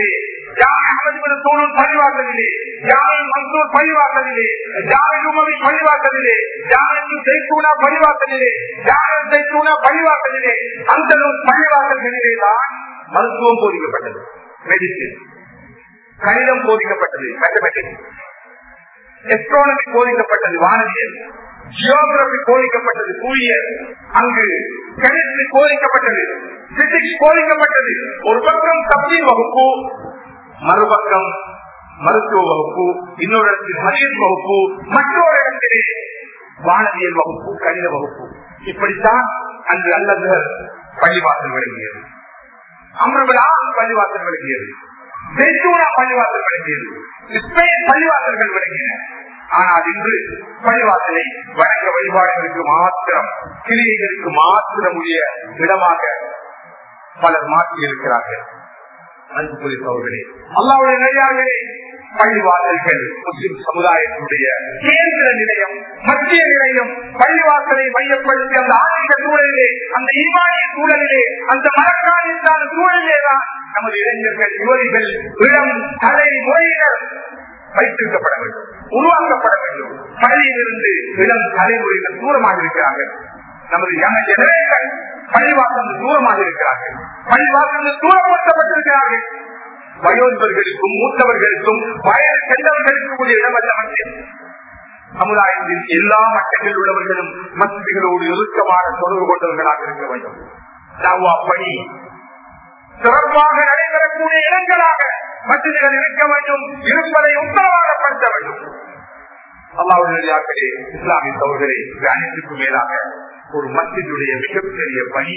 ஜாமி அகமது தூணூர் பள்ளிவாசலிலே ஜாமி மன்சூர் பள்ளிவாசலிலே ஜாமி உமவி பள்ளிவாசலிலே ஜாமி ஜெய்தூனா பள்ளிவாசலிலே ஜாமி ஜெய்தூனா பள்ளிவாசலிலே அந்த பள்ளிவாசல்களிலே தான் மருத்துவம் போதிக்கப்பட்டது மெடிசின் கணிதம் போதிக்கப்பட்டது மேத்தமெட்டிக்ஸ் எஸ்ட்ரானமி போதிக்கப்பட்டது வானவியல் ஜியோகிரபி போதிக்கப்பட்டது புவியியல் அங்கு கெமிஸ்ட்ரி போதிக்கப்பட்டது பிசிக்ஸ் போதிக்கப்பட்டது ஒரு பக்கம் தப்தீர் வகுப்பு மறுபக்கம் மருத்துவ வகுப்பு இன்னொரு இடத்தில் மதியல் வகுப்பு மற்றொரு இடத்திலே வானவியல் வகுப்பு கணித வகுப்பு இப்படித்தான் அன்று அல்லது பள்ளிவாசல் விளங்கியது அமர்விழா பள்ளிவாசல் விளங்கியது ஜெய்தூனா பள்ளிவாசல் விளங்கியது இஸ்பெயின் பள்ளிவாசல்கள் விளங்கின ஆனால் இன்று பள்ளிவாசலை வணக்க வழிபாடுகளுக்கு மாத்திரம் கிளிகளுக்கு மாத்திரம் உரிய இடமாக பலர் மாற்றி இருக்கிறார்கள் அன்புக்குரிய சோதரே அல்லாவுடைய நெறியார்களே பள்ளிவாசல்கள் முஸ்லிம் சமுதாயத்தினுடைய கேந்திர நிலையம் மத்திய நிலையம் பள்ளிவாசலை மையப்படுத்தி அந்த ஆன்மீக சூழலிலே அந்த ஈமானிய சூழலிலே அந்த மரக்காலிற்கான சூழலிலே தான் நமது இளைஞர்கள் யுவதிகள் இளம் கலை மொழியினர் வைத்திருக்கப்பட வேண்டும் உருவாக்கப்பட வேண்டும் பள்ளியிலிருந்து இளம் தலைமுறைகள் தூரமாக இருக்கிறார்கள் நமது ஜெனரேஷன் பள்ளிவாசல் தூரமாக இருக்கிறார்கள் பள்ளிவாசல் தூரப்படுத்தப்பட்டிருக்கிறார்கள் வயோதிபர்களுக்கும் மூத்தவர்களுக்கும் வயது சென்றவர்களுக்கும் கூடிய இடமல்ல மத்தியம் சமுதாயத்தில் எல்லா மட்டத்தில் உள்ளவர்களும் மசிதிகளோடு இறுக்கமான தொடர்பு கொண்டவர்களாக இருக்க வேண்டும் தாவா பணி சிறப்பாக நடைபெறக்கூடிய இடங்களாக மசிதிகள் இருக்க வேண்டும் இருப்பதை உத்தரவாதப்படுத்த வேண்டும் அல்லாவுடைய இஸ்லாமிய சோழர்களே அனைத்துக்கு மேலாக ஒரு மசிதுடைய மிகப்பெரிய பணி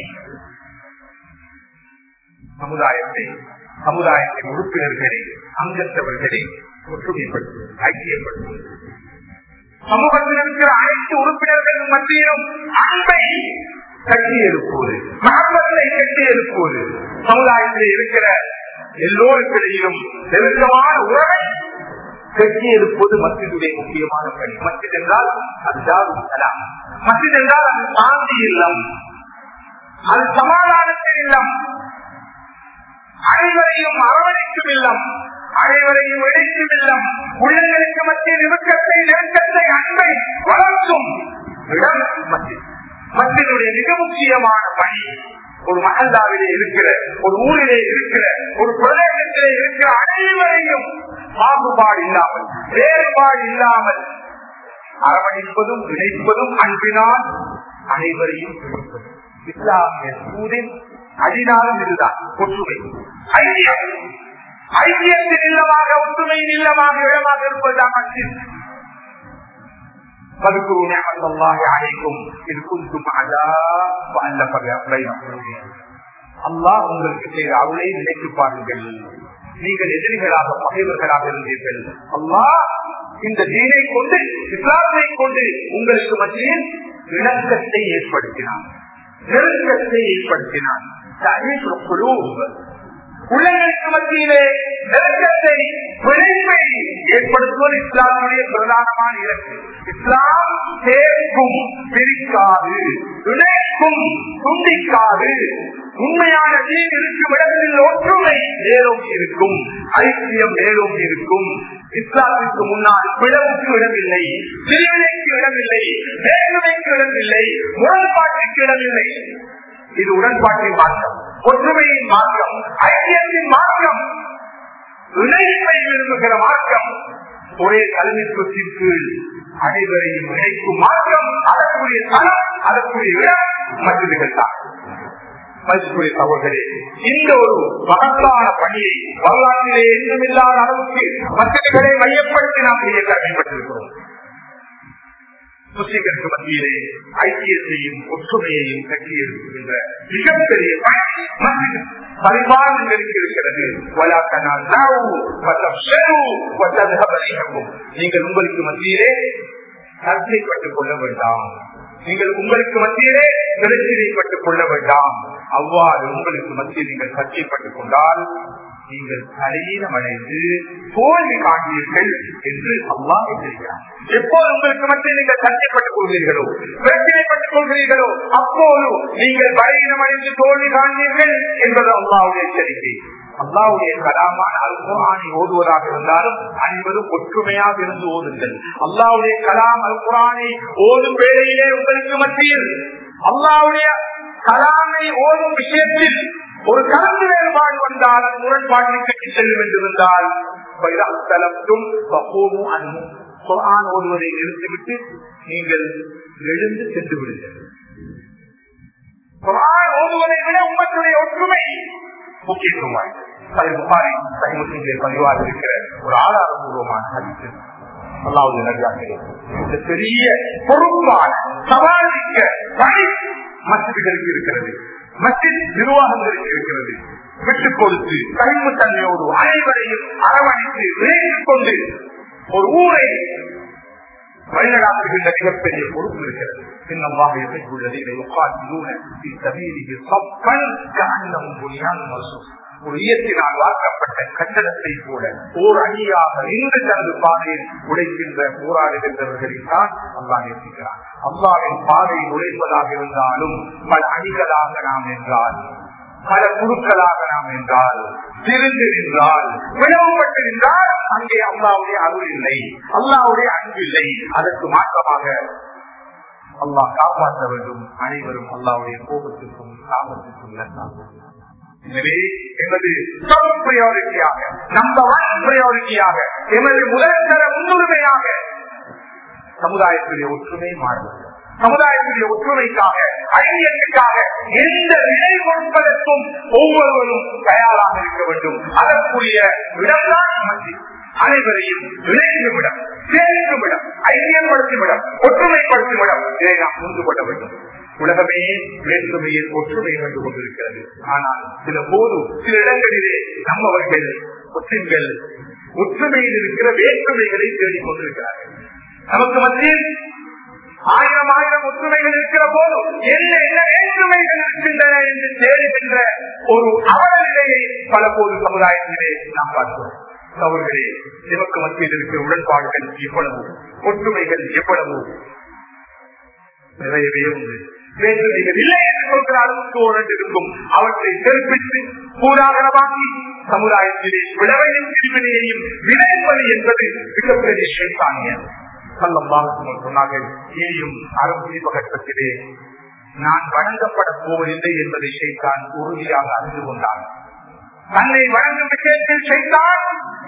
சமுதாயத்தை சமுதாயத்தின் உறுப்பினர்களை அங்கத்தவர்களை ஒற்றுமைப்படுத்துவது ஐக்கியப்படுத்துவது சமூகத்தில் இருக்கிற அனைத்து உறுப்பினர்கள் மத்தியிலும் அன்பை கட்டி எழுப்புவது மகப்பத்தை கட்டி எழுப்புவது சமுதாயத்தில் இருக்கிற எல்லோருக்கிடையிலும் நெருக்கமான உறவை கட்டி எழுப்புவது மத்தியுடைய முக்கியமான பணி மத்திய என்றால் அது ஜாதுலாம் மத்திய என்றால் அது சாந்தி இல்லம் அது சமாதானத்தின் இல்லம் அனைவரையும் அரவணைக்கும் இல்லம் அனைவரையும் இணைக்கும் இல்லம் உள்ளங்களுக்கு மத்திய இறுக்கத்தை நெருக்கத்தை அன்பை வளர்க்கும் இடம் மத்திய மத்தியனுடைய மிக முக்கியமான பணி ஒரு மகல்லாவிலே இருக்கிற ஒரு ஊரிலே இருக்கிற ஒரு பிரதேசத்திலே இருக்கிற அனைவரையும் பாகுபாடு இல்லாமல் வேறுபாடு இல்லாமல் அரவணைப்பதும் இணைப்பதும் அன்பினால் அனைவரையும் இஸ்லாமிய சூதின் அடிநாளும் இதுதான் ஒற்றுமை ஐக்கியம் ஐக்கியத்தின் இல்லமாக ஒற்றுமையின் இல்லமாக இடமாக இருப்பதுதான் மஸ்ஜித் فاذكروا نعمة الله عليكم إذ كنتم أعداء فألف بين قلوبكم அல்லாஹ் உங்களுக்கு செய்த அவளை நினைத்து பாருங்கள் நீங்கள் எதிரிகளாக பகைவர்களாக இருந்தீர்கள் அல்லாஹ் இந்த தீனை கொண்டு இஸ்லாத்தை கொண்டு உங்களுக்கு மத்தியில் இணக்கத்தை ஏற்படுத்தினான் நெருக்கத்தை ஏற்படுத்தினான் உள்ளங்களுக்கு மத்தியிலே நெருக்கத்தை பிழைப்பை ஏற்படுத்துவது இஸ்லாமுடைய பிரதானமான இலக்கு இஸ்லாம் சேர்க்கும் பிரிக்காது இணைக்கும் துண்டிக்காது உண்மையான தீன் இருக்கும் இடத்தில் ஒற்றுமை மேலும் இருக்கும் ஐக்கியம் மேலும் இருக்கும் இஸ்லாத்திற்கு முன்னால் பிளவுக்கு இடமில்லை பிரிவினைக்கு இடமில்லை வேற்றுமைக்கு இடமில்லை முரண்பாட்டிற்கு இடமில்லை இது உடன்பாட்டின் மாற்றம் ஒற்றுமையின் மாற்றம் ஐக்கியத்தின் மாற்றம் இணைப்பை விரும்புகிற மாற்றம் ஒரே தலைமைத்துவத்தின் கீழ் அனைவரையும் இணைக்கும் மாற்றம் அதற்குரிய தளம் அதற்குரிய இடம் மற்றவர்கள் தான் மதிப்புரிய சகோதரே இந்த ஒரு மகத்தான பணியை வரலாற்றிலே எங்கும் இல்லாத அளவுக்கு மற்றவர்களை மையப்படுத்தி நாம் செய்ய கடமைப்பட்டிருக்கிறோம் முஸ்லிம்களுக்கு மத்தியிலே ஐக்கியத்தையும் ஒற்றுமையையும் கட்டியிருக்கின்ற மிகப்பெரிய பரிமாணங்களுக்கு இருக்கிறது நீங்கள் உங்களுக்கு மத்தியிலே சர்ச்சைப்பட்டுக் கொள்ள வேண்டாம் நீங்கள் உங்களுக்கு மத்தியிலே பிரச்சனைப்பட்டுக் கொள்ள வேண்டாம் அவ்வாறு உங்களுக்கு மத்தியில் நீங்கள் சர்ச்சைப்பட்டுக் கொண்டால் நீங்கள் கலையினம் அடைந்து தோல்வி காண்பீர்கள் என்று அல்லா எச்சரிக்கிறார் எப்போது உங்களுக்கு மத்தியில் நீங்கள் சர்ச்சைப்பட்டுக் கொள்கிறீர்களோ பிரச்சனைப்பட்டுக் கொள்கிறீர்களோ அப்போது நீங்கள் பலகீனம் அடைந்து தோல்வி காண்பீர்கள் என்பது அல்லாவுடைய எச்சரிக்கை அல்லாவுடைய கலாமான அல் குரானை ஓதுவதாக இருந்தாலும் அனைவரும் ஒற்றுமையாக இருந்து ஓதுங்கள் அல்லாவுடைய கலாம் அல் குரானை ஓதும் வேளையிலே உங்களுக்கு மத்தியில் அல்லாவுடைய கலாமை ஓதும் விஷயத்தில் ஒரு கலந்து வேறுபாடு வந்தால் அது முரண்பாட்டிற்கு செல்லும் என்று இருந்தால் வைராத்தலத்தும் பகோமும் அன்பும் குரான் ஓதுவதை நிறுத்திவிட்டு நீங்கள் எழுந்து சென்று விடுங்கள் குரான் ஓதுவதை விட உங்களுடைய ஒற்றுமை முக்கியத்துவம் வாய்ந்தது சரி புகாரி சரி முஸ்லிம்களில் பதிவாக இருக்கிற ஒரு ஆதாரபூர்வமான ஹதீஸ் அல்லாவுடைய நடிகார்களே இந்த பெரிய பொறுப்பான சவாலிக்க பணி மசிதிகளுக்கு இருக்கிறது மசித் நிர்வாகங்களுக்கு இருக்கிறது விட்டுக் கொடுத்து கைமுத்தன்மையோடு அனைவரையும் அரவணைத்து விளைவித்துக் கொண்டு ஒரு ஊரை வழிநடாத்துகின்ற மிகப்பெரிய பொறுப்பு இருக்கிறது சின்னமாக எதிர்கொள்ளது இதை உட்கார்ந்து ஒரு இயற்கையினால் வாக்கப்பட்ட கட்டடத்தை போல ஓர் அணியாக நின்று தனது பாதையில் உழைக்கின்ற போராடுகின்றவர்களில் தான் அல்லா நேசிக்கிறார் அல்லாவின் பாதையில் உழைப்பதாக இருந்தாலும் பல அணிகளாக நாம் என்றால் பல குழுக்களாக நாம் என்றால் திருந்து நின்றால் பிளவுபட்டு நின்றால் அங்கே அல்லாவுடைய அருள் இல்லை அல்லாவுடைய அன்பு இல்லை அதற்கு மாற்றமாக அல்லாஹ் காப்பாற்ற வேண்டும் அனைவரும் அல்லாவுடைய கோபத்திற்கும் சாபத்திற்கும் இழந்தார்கள் எனவே எமது டாப் பிரியாரிட்டியாக நம்பர் ஒன் பிரியாரிட்டியாக எமது முதல்தர முன்னுரிமையாக சமுதாயத்துடைய ஒற்றுமை மாறுவது சமுதாயத்துடைய ஒற்றுமைக்காக ஐக்கியத்துக்காக எந்த விலை கொடுப்பதற்கும் ஒவ்வொருவரும் தயாராக இருக்க வேண்டும் அதற்குரிய இடம்தான் மத்திய அனைவரையும் இணைக்கும் இடம் சேர்க்கும் இடம் ஐக்கியப்படுத்தும் இடம் ஒற்றுமைப்படுத்தும் இடம் இதை நாம் புரிந்து கொள்ள வேண்டும் உலகமே வேற்றுமையில் ஒற்றுமை கண்டு கொண்டிருக்கிறது ஆனால் சில போது சில இடங்களிலே நம்மவர்கள் முஸ்லிம்கள் ஒற்றுமையில் இருக்கிற வேற்றுமைகளை தேடிக் கொண்டிருக்கிறார்கள் நமக்கு மத்தியில் ஆயிரம் ஆயிரம் ஒற்றுமைகள் இருக்கிற போது என்ன என்ன வேற்றுமைகள் இருக்கின்றன என்று தேடுகின்ற ஒரு அவல நிலையை பல போது சமுதாயத்திலே நாம் பார்க்கிறோம் அவர்களே நமக்கு மத்தியில் இருக்கிற உடன்பாடுகள் எவ்வளவு ஒற்றுமைகள் எவ்வளவு நிறையவே உண்டு வேற்றுமைகள் இல்லை என்று சொல்கிற அளவுக்கு ஒரு இருக்கும் அவற்றை தெரிவித்து கூடாகரமாக்கி சமுதாயத்திலே விளைவையும் பிரிவினையையும் விளைப்பது என்பது மிகப்பெரிய சேத்தானியம் சொன்னார்கள் இனியும் அரசியல் கட்டத்திலே நான் வழங்கப்படப் போவதில்லை என்பதை செய்தான் உறுதியாக அறிந்து கொண்டான் தன்னை வழங்கும் விஷயத்தில் செய்தான்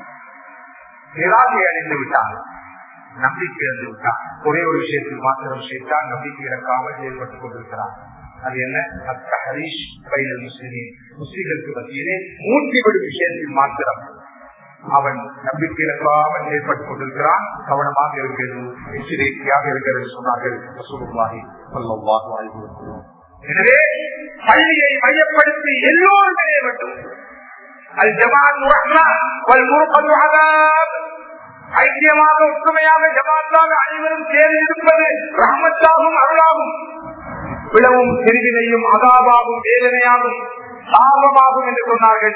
நிராகை அடைந்து விட்டான் நம்பிக்கை இழந்து விட்டான் ஒரே ஒரு விஷயத்தில் மாத்திரம் செய்தான் நம்பிக்கை இழக்காமல் செயல்பட்டுக் கொண்டிருக்கிறான் அது என்ன ஹரீஷ் பைனல் முஸ்லிமே முஸ்லிம்களுக்கு மத்தியிலே மூர்த்திவிடும் விஷயத்தில் மாத்திரம் அவன் நம்பிக்கை இழக்காமல் செயல்பட்டுக் கொண்டிருக்கிறான் கவனமாக இருக்கிறது எச்சரிக்கையாக இருக்கிறது சொன்னார்கள் எனவே பள்ளியை மையப்படுத்தி எல்லோரும் செய்ய வேண்டும் ஐக்கியமாக ஒற்றுமையாக ஜமாத்தாக அனைவரும் சேர்ந்திருப்பது ரஹமத்தாகும் அருளாகும் பிளவும் பிரிவினையும் அகாபாகும் வேதனையாகும் சாபமாகும் என்று சொன்னார்கள்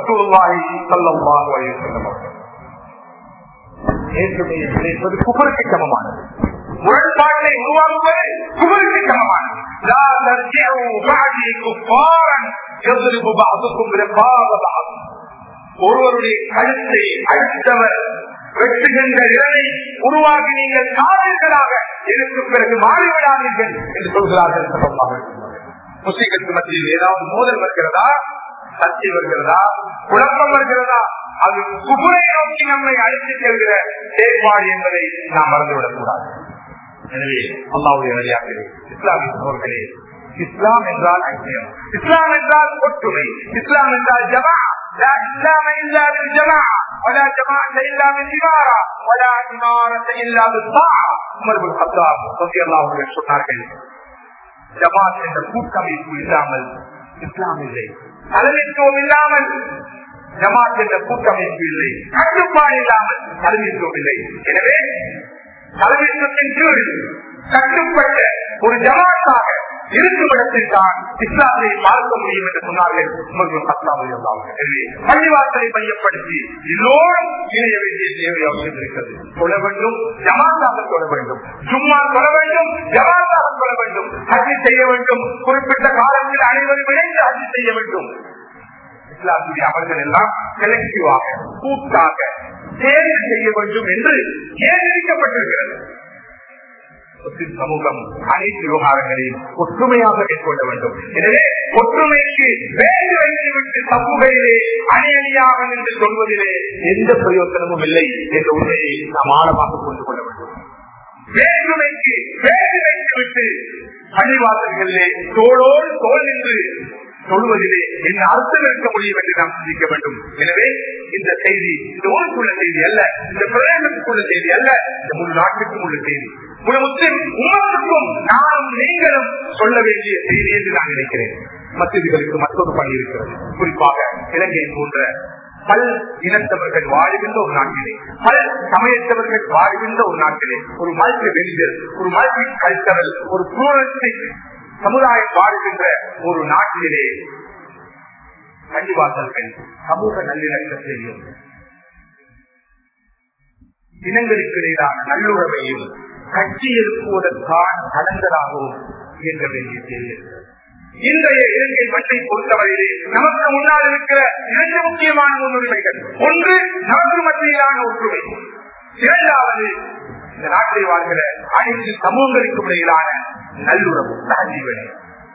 ஏற்றுமையை கிடைப்பது குபருக்கு சமமானது முரண்பாட்டை உருவாக்குவது குபருக்கு சமமானது ஒருவருடைய கழுத்தை அடுத்தவர் வெட்டுகின்ற நிலையை உருவாக்கி நீங்கள் காவல்களாக இதற்கு பிறகு மாறிவிடாதீர்கள் என்று சொல்கிறார்கள் முஸ்லிம்களுக்கு மத்தியில் ஏதாவது மோதல் வருகிறதா சர்ச்சை வருகிறதா குழப்பம் வருகிறதா அது குபுரை நோக்கி நம்மை அழைத்து செல்கிற செயற்பாடு என்பதை நாம் மறந்துவிடக் கூடாது எனவே அல்லாவுடைய வழியாகவே இஸ்லாமிய சோர்களே இஸ்லாம் என்றால் ஐக்கியம் இஸ்லாம் என்றால் ஒற்றுமை இஸ்லாம் என்றால் ஜமா لا إسلام إلا بالجماعة ولا جماعة إلا بالإمارة ولا إمارة إلا بالطاعة عمر بن الخطاب رضي الله عنه சொன்னார்கள் ஜமாத் என்ற கூட்டமைப்பு இல்லாமல் இஸ்லாம் இல்லை தலைமைத்துவம் இல்லாமல் ஜமாத் என்ற கூட்டமைப்பு இல்லை கட்டுப்பாடு இல்லாமல் தலைமைத்துவம் இல்லை எனவே தலைமைத்துவத்தின் கீழ் கட்டுப்பட்ட ஒரு ஜமாத்தாக இருக்கும் இடத்தில் தான் இஸ்லாத்தை பார்க்க முடியும் என்று சொன்னார்கள் பள்ளிவாசலை மையப்படுத்தி எல்லோரும் இணைய வேண்டிய தேவை அவசியம் இருக்கிறது சொல்ல வேண்டும் ஜமாத்தாக சொல்ல வேண்டும் சும்மா சொல்ல வேண்டும் ஜமாத்தாக சொல்ல வேண்டும் ஹஜி செய்ய வேண்டும் குறிப்பிட்ட காலத்தில் அனைவரும் இணைந்து ஹஜி செய்ய வேண்டும் இஸ்லாத்துடைய அமல்கள் எல்லாம் செலக்டிவாக கூட்டாக சேர்ந்து செய்ய வேண்டும் என்று ஏற்படுத்தப்பட்டிருக்கிறது முஸ்லிம் சமூகம் அனைத்து விவகாரங்களையும் ஒற்றுமையாக மேற்கொள்ள வேண்டும் எனவே ஒற்றுமைக்கு வேறு வைத்துவிட்டு சமூகையிலே அணி அணியாக நின்று சொல்வதிலே எந்த பிரயோசனமும் இல்லை என்ற உண்மையை நாம் ஆழமாக புரிந்து கொள்ள வேண்டும் வேற்றுமைக்கு வேறு வைத்துவிட்டு பள்ளிவாசல்களிலே தோளோடு தோல் நின்று சொல்வதிலே என்ன அர்த்தம் இருக்க முடியும் என்று நாம் சிந்திக்க வேண்டும் எனவே இந்த செய்தி இந்த ஊருக்குள்ள செய்தி அல்ல இந்த பிரதேசத்துக்குள்ள செய்தி அல்ல இந்த முழு நாட்டுக்கும் உள்ள செய்தி முழு முஸ்லிம் உமத்துக்கும் நானும் நீங்களும் சொல்ல வேண்டிய செய்தி என்று நான் நினைக்கிறேன் மசிதிகளுக்கு மற்றொரு பணி இருக்கிறது குறிப்பாக இலங்கை போன்ற பல் இனத்தவர்கள் வாழ்கின்ற ஒரு நாட்டிலே பல் சமயத்தவர்கள் வாழ்கின்ற ஒரு நாட்டிலே ஒரு மல்டி வெளியர் ஒரு மல்டி கல்ச்சரல் ஒரு புரோலஸ்டிக் சமுதாயம் வாழ்கின்ற ஒரு நாட்டிலே பள்ளிவாசல்கள் சமூக நல்லிணக்கத்தையும் இனங்களுக்கு இடையிலான நல்லுறவையும் கட்சி எழுப்புவதற்கான தடங்களாகவும் இயங்க வேண்டிய தேவை இன்றைய இலங்கை மண்ணை பொறுத்தவரையிலே நமக்கு முன்னால் இருக்கிற இரண்டு முக்கியமான முன்னுரிமைகள் ஒன்று நமக்கு மத்தியிலான ஒற்றுமை இரண்டாவது இந்த நாட்டில் வாழ்கிற அனைத்து சமூகங்களுக்கும் இடையிலான நல்லுறவு சகஜீவனை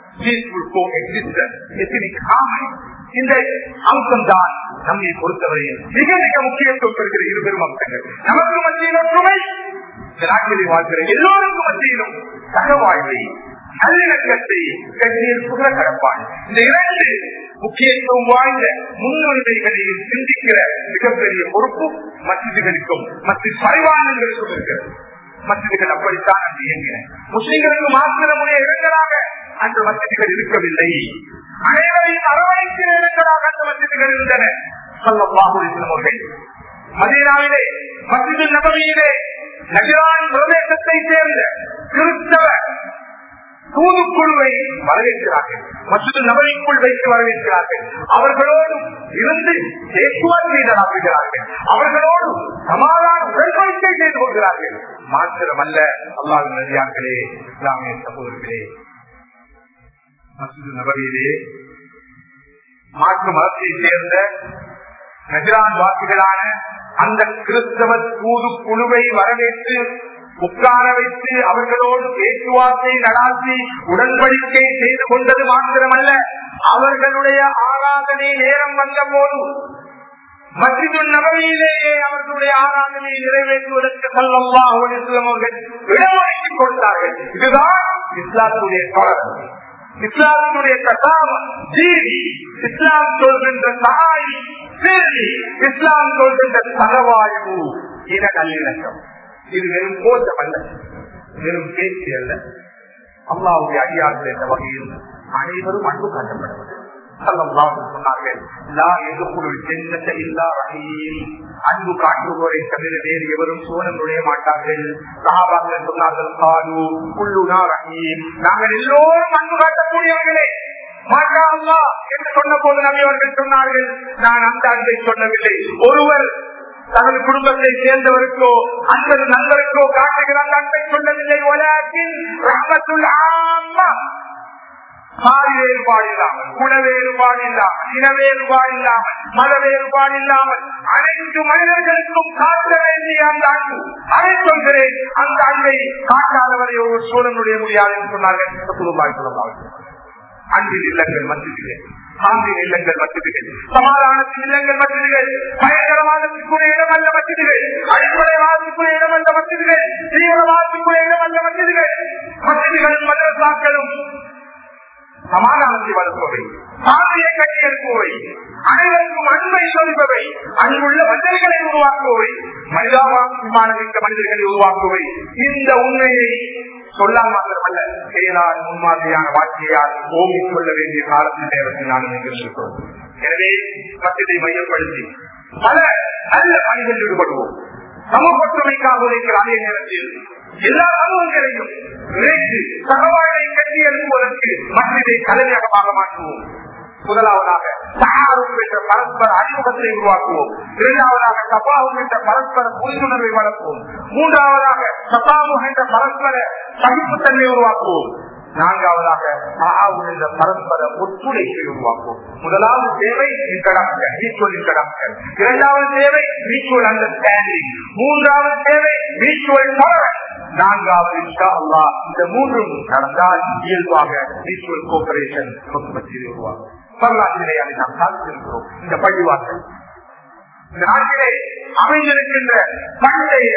இந்த அம்சம் தான் நம்மை பொறுத்தவரையில் மிக மிக முக்கியத்துவம் பெறுகிற இரு பெரும் அம்சங்கள் நமக்கு மத்தியில் ஒற்றுமை இந்த நாட்டிலே வாழ்கிற எல்லோருக்கும் மத்தியிலும் சகவாழ்வை நல்லிணக்கத்தை கட்சியிருப்புகிற கடப்பான் இந்த இரண்டு முக்கியத்துவம் வாய்ந்த முன்னுரிமைகளையும் சிந்திக்கிற மிகப்பெரிய பொறுப்பு மசிதிகளுக்கும் மற்ற பரிவானங்களுக்கும் இருக்கிறது மசிதிகள் அப்படித்தான் அன்று இயங்கின முஸ்லிம்களுக்கு மாத்திரமுடைய இடங்களாக அந்த மசிதிகள் இருக்கவில்லை அனைவரையும் அரவணைக்கிற இடங்களாக அந்த மசிதிகள் இருந்தன சொல்லவாகுவர்கள் மதீனாவிலே மசிது நகரியிலே நகரான் பிரதேசத்தை சேர்ந்த கிறிஸ்தவ தூதுக்குழுவை வரவேற்கிறார்கள் மற்றொரு நபரிக்குள் வைத்து வரவேற்கிறார்கள் அவர்களோடு இருந்து பேச்சுவார்த்தைகளாகிறார்கள் அவர்களோடு சமாதான உடன்படிக்கை செய்து கொள்கிறார்கள் மாத்திரமல்ல அல்லாஹ் நதியாக்களே இஸ்லாமிய சகோதரர்களே மற்றொரு நபரிலே மாற்று மதத்தை சேர்ந்த நஜரான் வாசிகளான அந்த கிறிஸ்தவ தூது குழுவை வரவேற்று உட்கார வைத்து அவர்களோடு பேச்சுவார்த்தை நடாத்தி உடன்படிக்கை செய்து கொண்டது மாத்திரமல்ல அவர்களுடைய ஆராதனை நேரம் வந்த போது மசிது நபையிலேயே அவர்களுடைய ஆராதனையை நிறைவேற்றுவதற்கு சொல்லல்லா அவர்கள் இடமளித்துக் கொடுத்தார்கள் இதுதான் இஸ்லாத்துடைய தொடர் இஸ்லாத்தினுடைய கசாமம் ஜீவி இஸ்லாம் சொல்கின்ற தாய் சிறி இஸ்லாம் சொல்கின்ற சகவாய்வு இன நல்லிணக்கம் இது வெறும் கோஷம் அல்ல வெறும் பேச்சு அல்ல அல்லாவுடைய அடியார்கள் என்ற வகையில் அனைவரும் அன்பு காட்டப்படுவது அன்பு காட்டுவோரை தவிர வேறு எவரும் சோழன் நுழைய மாட்டார்கள் சகாபாக்கள் சொன்னார்கள் காலு புல்லுனா ரஹீம் நாங்கள் எல்லோரும் அன்பு காட்டக்கூடியவர்களே மாஷா அல்லா என்று சொன்ன போது நபி அவர்கள் சொன்னார்கள் நான் அந்த அன்பை சொல்லவில்லை ஒருவர் தனது குடும்பத்தை சேர்ந்தவருக்கோ அல்லது நண்பருக்கோ காட்டுகிற அந்த அன்பை சொல்லவில்லை உலகின் ரஹ்மத்துல் ஆம்மா சாதி வேறுபாடு இல்லாமல் குண வேறுபாடு இல்லாமல் இன வேறுபாடு இல்லாமல் மத வேறுபாடு இல்லாமல் அனைத்து மனிதர்களுக்கும் காட்ட வேண்டிய அந்த அன்பு அதை சொல்கிறேன் அந்த அன்பை காட்டாதவரை ஒரு சூழனுடைய முடியாது என்று சொன்னார்கள் அன்பின் இல்லங்கள் மசிதிகள் சாந்தின் இல்லங்கள் மசிதிகள் சமாதானத்தின் இல்லங்கள் மசிதிகள் பயங்கரவாதத்திற்குரிய இடம் அல்ல மசிதிகள் அடிப்படைவாதத்திற்குரிய இடம் அல்ல மசிதிகள் தீவிரவாதத்திற்குரிய இடம் அல்ல மசிதிகள் மசிதிகளும் மதரசாக்களும் சமாதானத்தை வளர்ப்பவை சாதியை கட்டி எழுப்புவை அனைவருக்கும் அன்பை சொல்பவை அன்புள்ள மனிதர்களை உருவாக்குவை மனிதாபிமானமிக்க மனிதர்களை உருவாக்குவை இந்த உண்மையை சொல்லால் மாத்திரமல்ல செயலால் முன்மாதிரியான வாழ்க்கையால் ஓங்கிக் கொள்ள வேண்டிய காலத்தின் நேரத்தில் நான் நினைக்கிறோம் எனவே மத்தியதை மையப்படுத்தி பல நல்ல பணிகளில் ஈடுபடுவோம் சமூக ஒற்றுமைக்காக உழைக்கிற அதே நேரத்தில் எல்லா சமூகங்களையும் இணைத்து சகவாழ்வை கட்டி எழுப்புவதற்கு மற்றதை கலைஞகமாக மாற்றுவோம் முதலாவதாக சகாரும் என்ற பரஸ்பர அறிமுகத்தை உருவாக்குவோம் இரண்டாவதாக சபாவும் என்ற பரஸ்பர புரிந்துணர்வை வளர்ப்போம் மூன்றாவதாக சபாமுக என்ற பரஸ்பர சகிப்புத்தன்மை உருவாக்குவோம் நான்காவதாக ஆவுடைய பரஸ்பர ஒத்துழைப்பை உருவாக்கும் முதலாவது தேவை இன்டராக்ஷன் மியூச்சுவல் இன்டராக்ஷன் இரண்டாவது தேவை மியூச்சுவல் அண்டர்ஸ்டாண்டிங் மூன்றாவது தேவை மியூச்சுவல் டாலரன்ஸ் நான்காவது இன்ஷா அல்லா இந்த மூன்றும் நடந்தால் இயல்பாக மியூச்சுவல் கோபரேஷன் மத்தியில் உருவாகும் வரலாற்றிலே அதை நாம் சாதித்திருக்கிறோம் இந்த பள்ளிவாசல் இந்த நாட்டிலே அமைந்திருக்கின்ற பண்டைய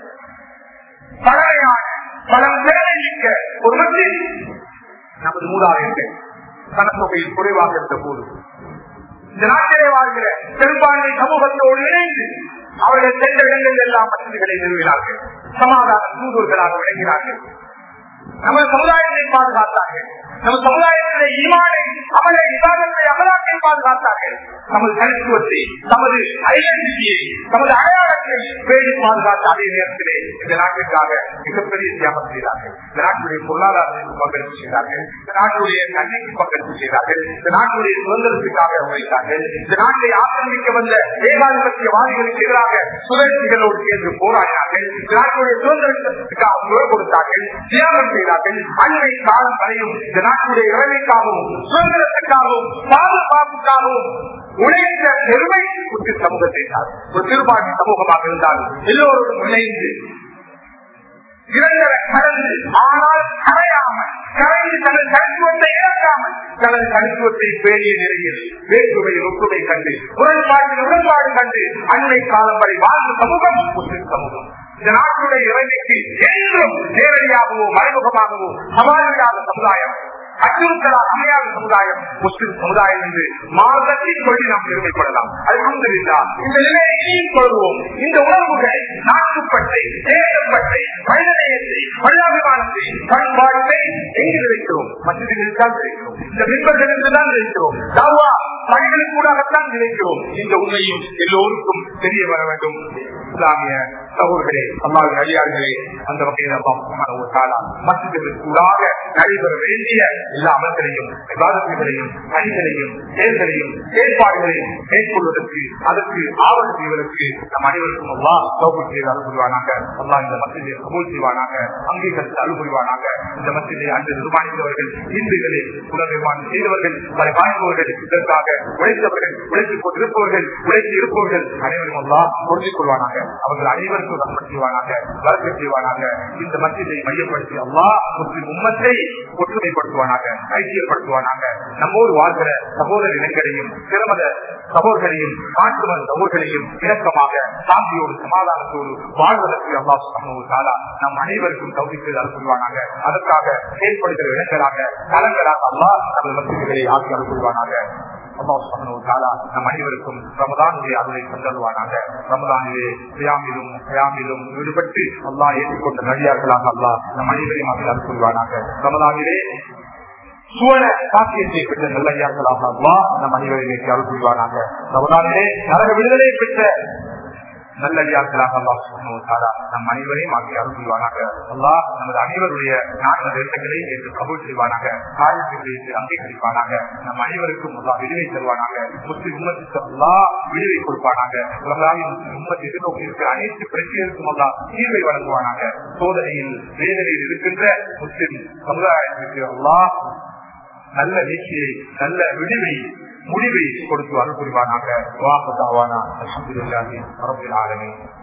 பழமையான பலம் திறமைமிக்க ஒரு மத்தியில் நமது மூதாதையர்கள் சனத்தொகையில் குறைவாக இருந்த போது இந்த நாட்டிலே வாழ்கிற பெரும்பான்மை சமூகத்தோடு இணைந்து அவர்கள் சென்ற இடங்களில் எல்லாம் வசதிகளை நிறுவினார்கள் சமாதான தூதுவர்களாக விளங்கினார்கள் நமது சமுதாயத்தை பாதுகாத்தார்கள் நமது சமுதாயத்திலே ஈமானை அமலை விவாதத்தை அமலாக்கை பாதுகாத்தார்கள் நமது தனித்துவத்தை நமது ஐடென்டிட்டியை நமது அடையாளத்தை பேணி பாதுகாத்த அதே நேரத்திலே இந்த நாட்டிற்காக மிகப்பெரிய தியாகம் செய்தார்கள் இந்த நாட்டுடைய பொருளாதாரத்திற்கு பங்களிப்பு செய்தார்கள் இந்த நாட்டுடைய கல்விக்கு பங்களிப்பு செய்தார்கள் இந்த நாட்டுடைய சுதந்திரத்துக்காக உழைத்தார்கள் இந்த நாட்டை ஆக்கிரமிக்க வந்த ஏகாதிபத்தியவாதிகளுக்கு எதிராக சுழற்சிகளோடு சேர்ந்து போராடினார்கள் இந்த நாட்டுடைய சுதந்திரத்துக்காக குரல் கொடுத்தார்கள் தியாகம் செய்தார்கள் அன்னை காலம் வரையும் இந்த நாட்டுடைய இறைமைக்காகவும் சுதந்திரத்துக்காகவும் பாதுகாப்புக்காகவும் உழைத்த பெருமை குற்ற சமூகத்தை தான் ஒரு சிறுபான்மை சமூகமாக இருந்தாலும் எல்லோரும் இணைந்து இரண்டரை கடந்து ஆனால் கரையாமல் கரைந்து தனது தனித்துவத்தை இழக்காமல் தனது தனித்துவத்தை பேணிய நிலையில் வேற்றுமையில் ஒற்றுமை கண்டு முரண்பாட்டில் உடன்பாடு கண்டு அன்னை காலம் வரை வாழ்ந்த சமூகம் முஸ்லிம் சமூகம் இந்த நாட்டுடைய இறைமைக்கு என்றும் நேரடியாகவோ மறைமுகமாகவோ சவாலில்லாத சமுதாயம் அச்சுறுத்தலால் அமையாத சமுதாயம் முஸ்லிம் சமுதாயம் என்று மார்க்கத்தில் சொல்லி நாம் பெருமைப்படலாம் அல்ஹம்துலில்லா இந்த நிலையையும் கொள்வோம் இந்த உணர்வுகளை நாட்டுப்பட்டை தேசப்பட்டை மனிதநேயத்தை மனிதாபிமானத்தை பண்பாட்டை எங்கு நினைக்கிறோம் மசிதிகளில் தான் நினைக்கிறோம் இந்த பின்பர்கள் தான் நினைக்கிறோம் தாவா பணிகளுக்கு கூடாகத்தான் நினைக்கிறோம் இந்த உண்மையும் எல்லோருக்கும் தெரிய வர வேண்டும் இஸ்லாமிய சகோதரர்களே அல்லாவின் அடியார்களே அந்த வகையில் மசிதிகளுக்கு கூடாக நடைபெற வேண்டிய எல்லா அமல்களையும் விவாதங்களையும் பணிகளையும் செயல்களையும் செயல்பாடுகளையும் மேற்கொள்வதற்கு அதற்கு ஆவணம் செய்வதற்கு நம் அனைவருக்கும் அல்லா சௌகர் செய்து அலுவல்வானாக அல்லா இந்த மத்தியை கபூல் செய்வானாக அங்கீகரித்து அலுவல்வானாக இந்த மத்தியை அன்று நிர்மாணித்தவர்கள் இந்துகளை புனர் நிர்மாணம் செய்தவர்கள் பல வாழ்ந்தவர்கள் இதற்காக உழைத்தவர்கள் உழைத்துக் கொண்டிருப்பவர்கள் உழைத்து இருப்பவர்கள் அனைவரும் அல்லா பொருந்திக் கொள்வானாக அவர்கள் அனைவருக்கும் ரஹ்மத் செய்வானாக வழக்க செய்வானாக இந்த மத்தியை மையப்படுத்தி அல்லா முஸ்லிம் உம்மத்தை ஒற்றுமைப்படுத்துவானாக ஐக்கியப்படுத்துவானாக நம்மோடு வாழ்கிற சகோதர இனங்களையும் சிரமத சகோதரையும் மாற்றுமத சகோதரையும் இணக்கமாக சாந்தியோடு சமாதானத்தோடு வாழ்வதற்கு அல்லா சுகாலா நம் அனைவருக்கும் தவிர்த்து அனுப்புவானாக அதற்காக செயல்படுகிற இடங்களாக தலங்களாக அல்லா நமது மசிதிகளை ஆக்கி அனுப்புவானாக நம் அனைவருக்கும் ரமதானுடைய அருளை தந்தல்வானாக ரமதானிலே பியாமிலும் பியாமிலும் ஈடுபட்டு அல்லா ஏற்றுக்கொண்ட நடிகார்களாக அல்லா நம் அனைவரையும் அதில் அனுப்புவானாக ரமதானிலே சுவன சாத்தியத்தை பெற்ற நல்லையார்களாக அல்லா நம் அனைவரையும் அருள் புரிவானாக ரமதானிலே நரக விடுதலை பெற்ற நல்லடியார்களாக அல்லா நம் அனைவரையும் ஆகிய அருள்வானாக அல்லா நமது அனைவருடைய நாட்டு எழுத்துக்களை என்று கபூல் செய்வானாக காரியத்தை அங்கீகரிப்பானாக நம் அனைவருக்கும் அல்லா விடுவை தருவானாக முஸ்லிம் உம்மத்துக்கு அல்லா விடுவை கொடுப்பானாக உலகாவின் உம்மத்தை எதிர்நோக்கி இருக்கிற அனைத்து பிரச்சனைகளுக்கும் அல்லா தீர்வை வழங்குவானாக சோதனையில் வேதனையில் இருக்கின்ற முஸ்லிம் சமுதாயத்திற்கு அல்லா நல்ல நீச்சியை நல்ல விடுவை முடிவை கொடுத்து அருள் புரிவானாக வாக்கு தாவானா அலமதுல்லாஹி ரபில் ஆலமீன்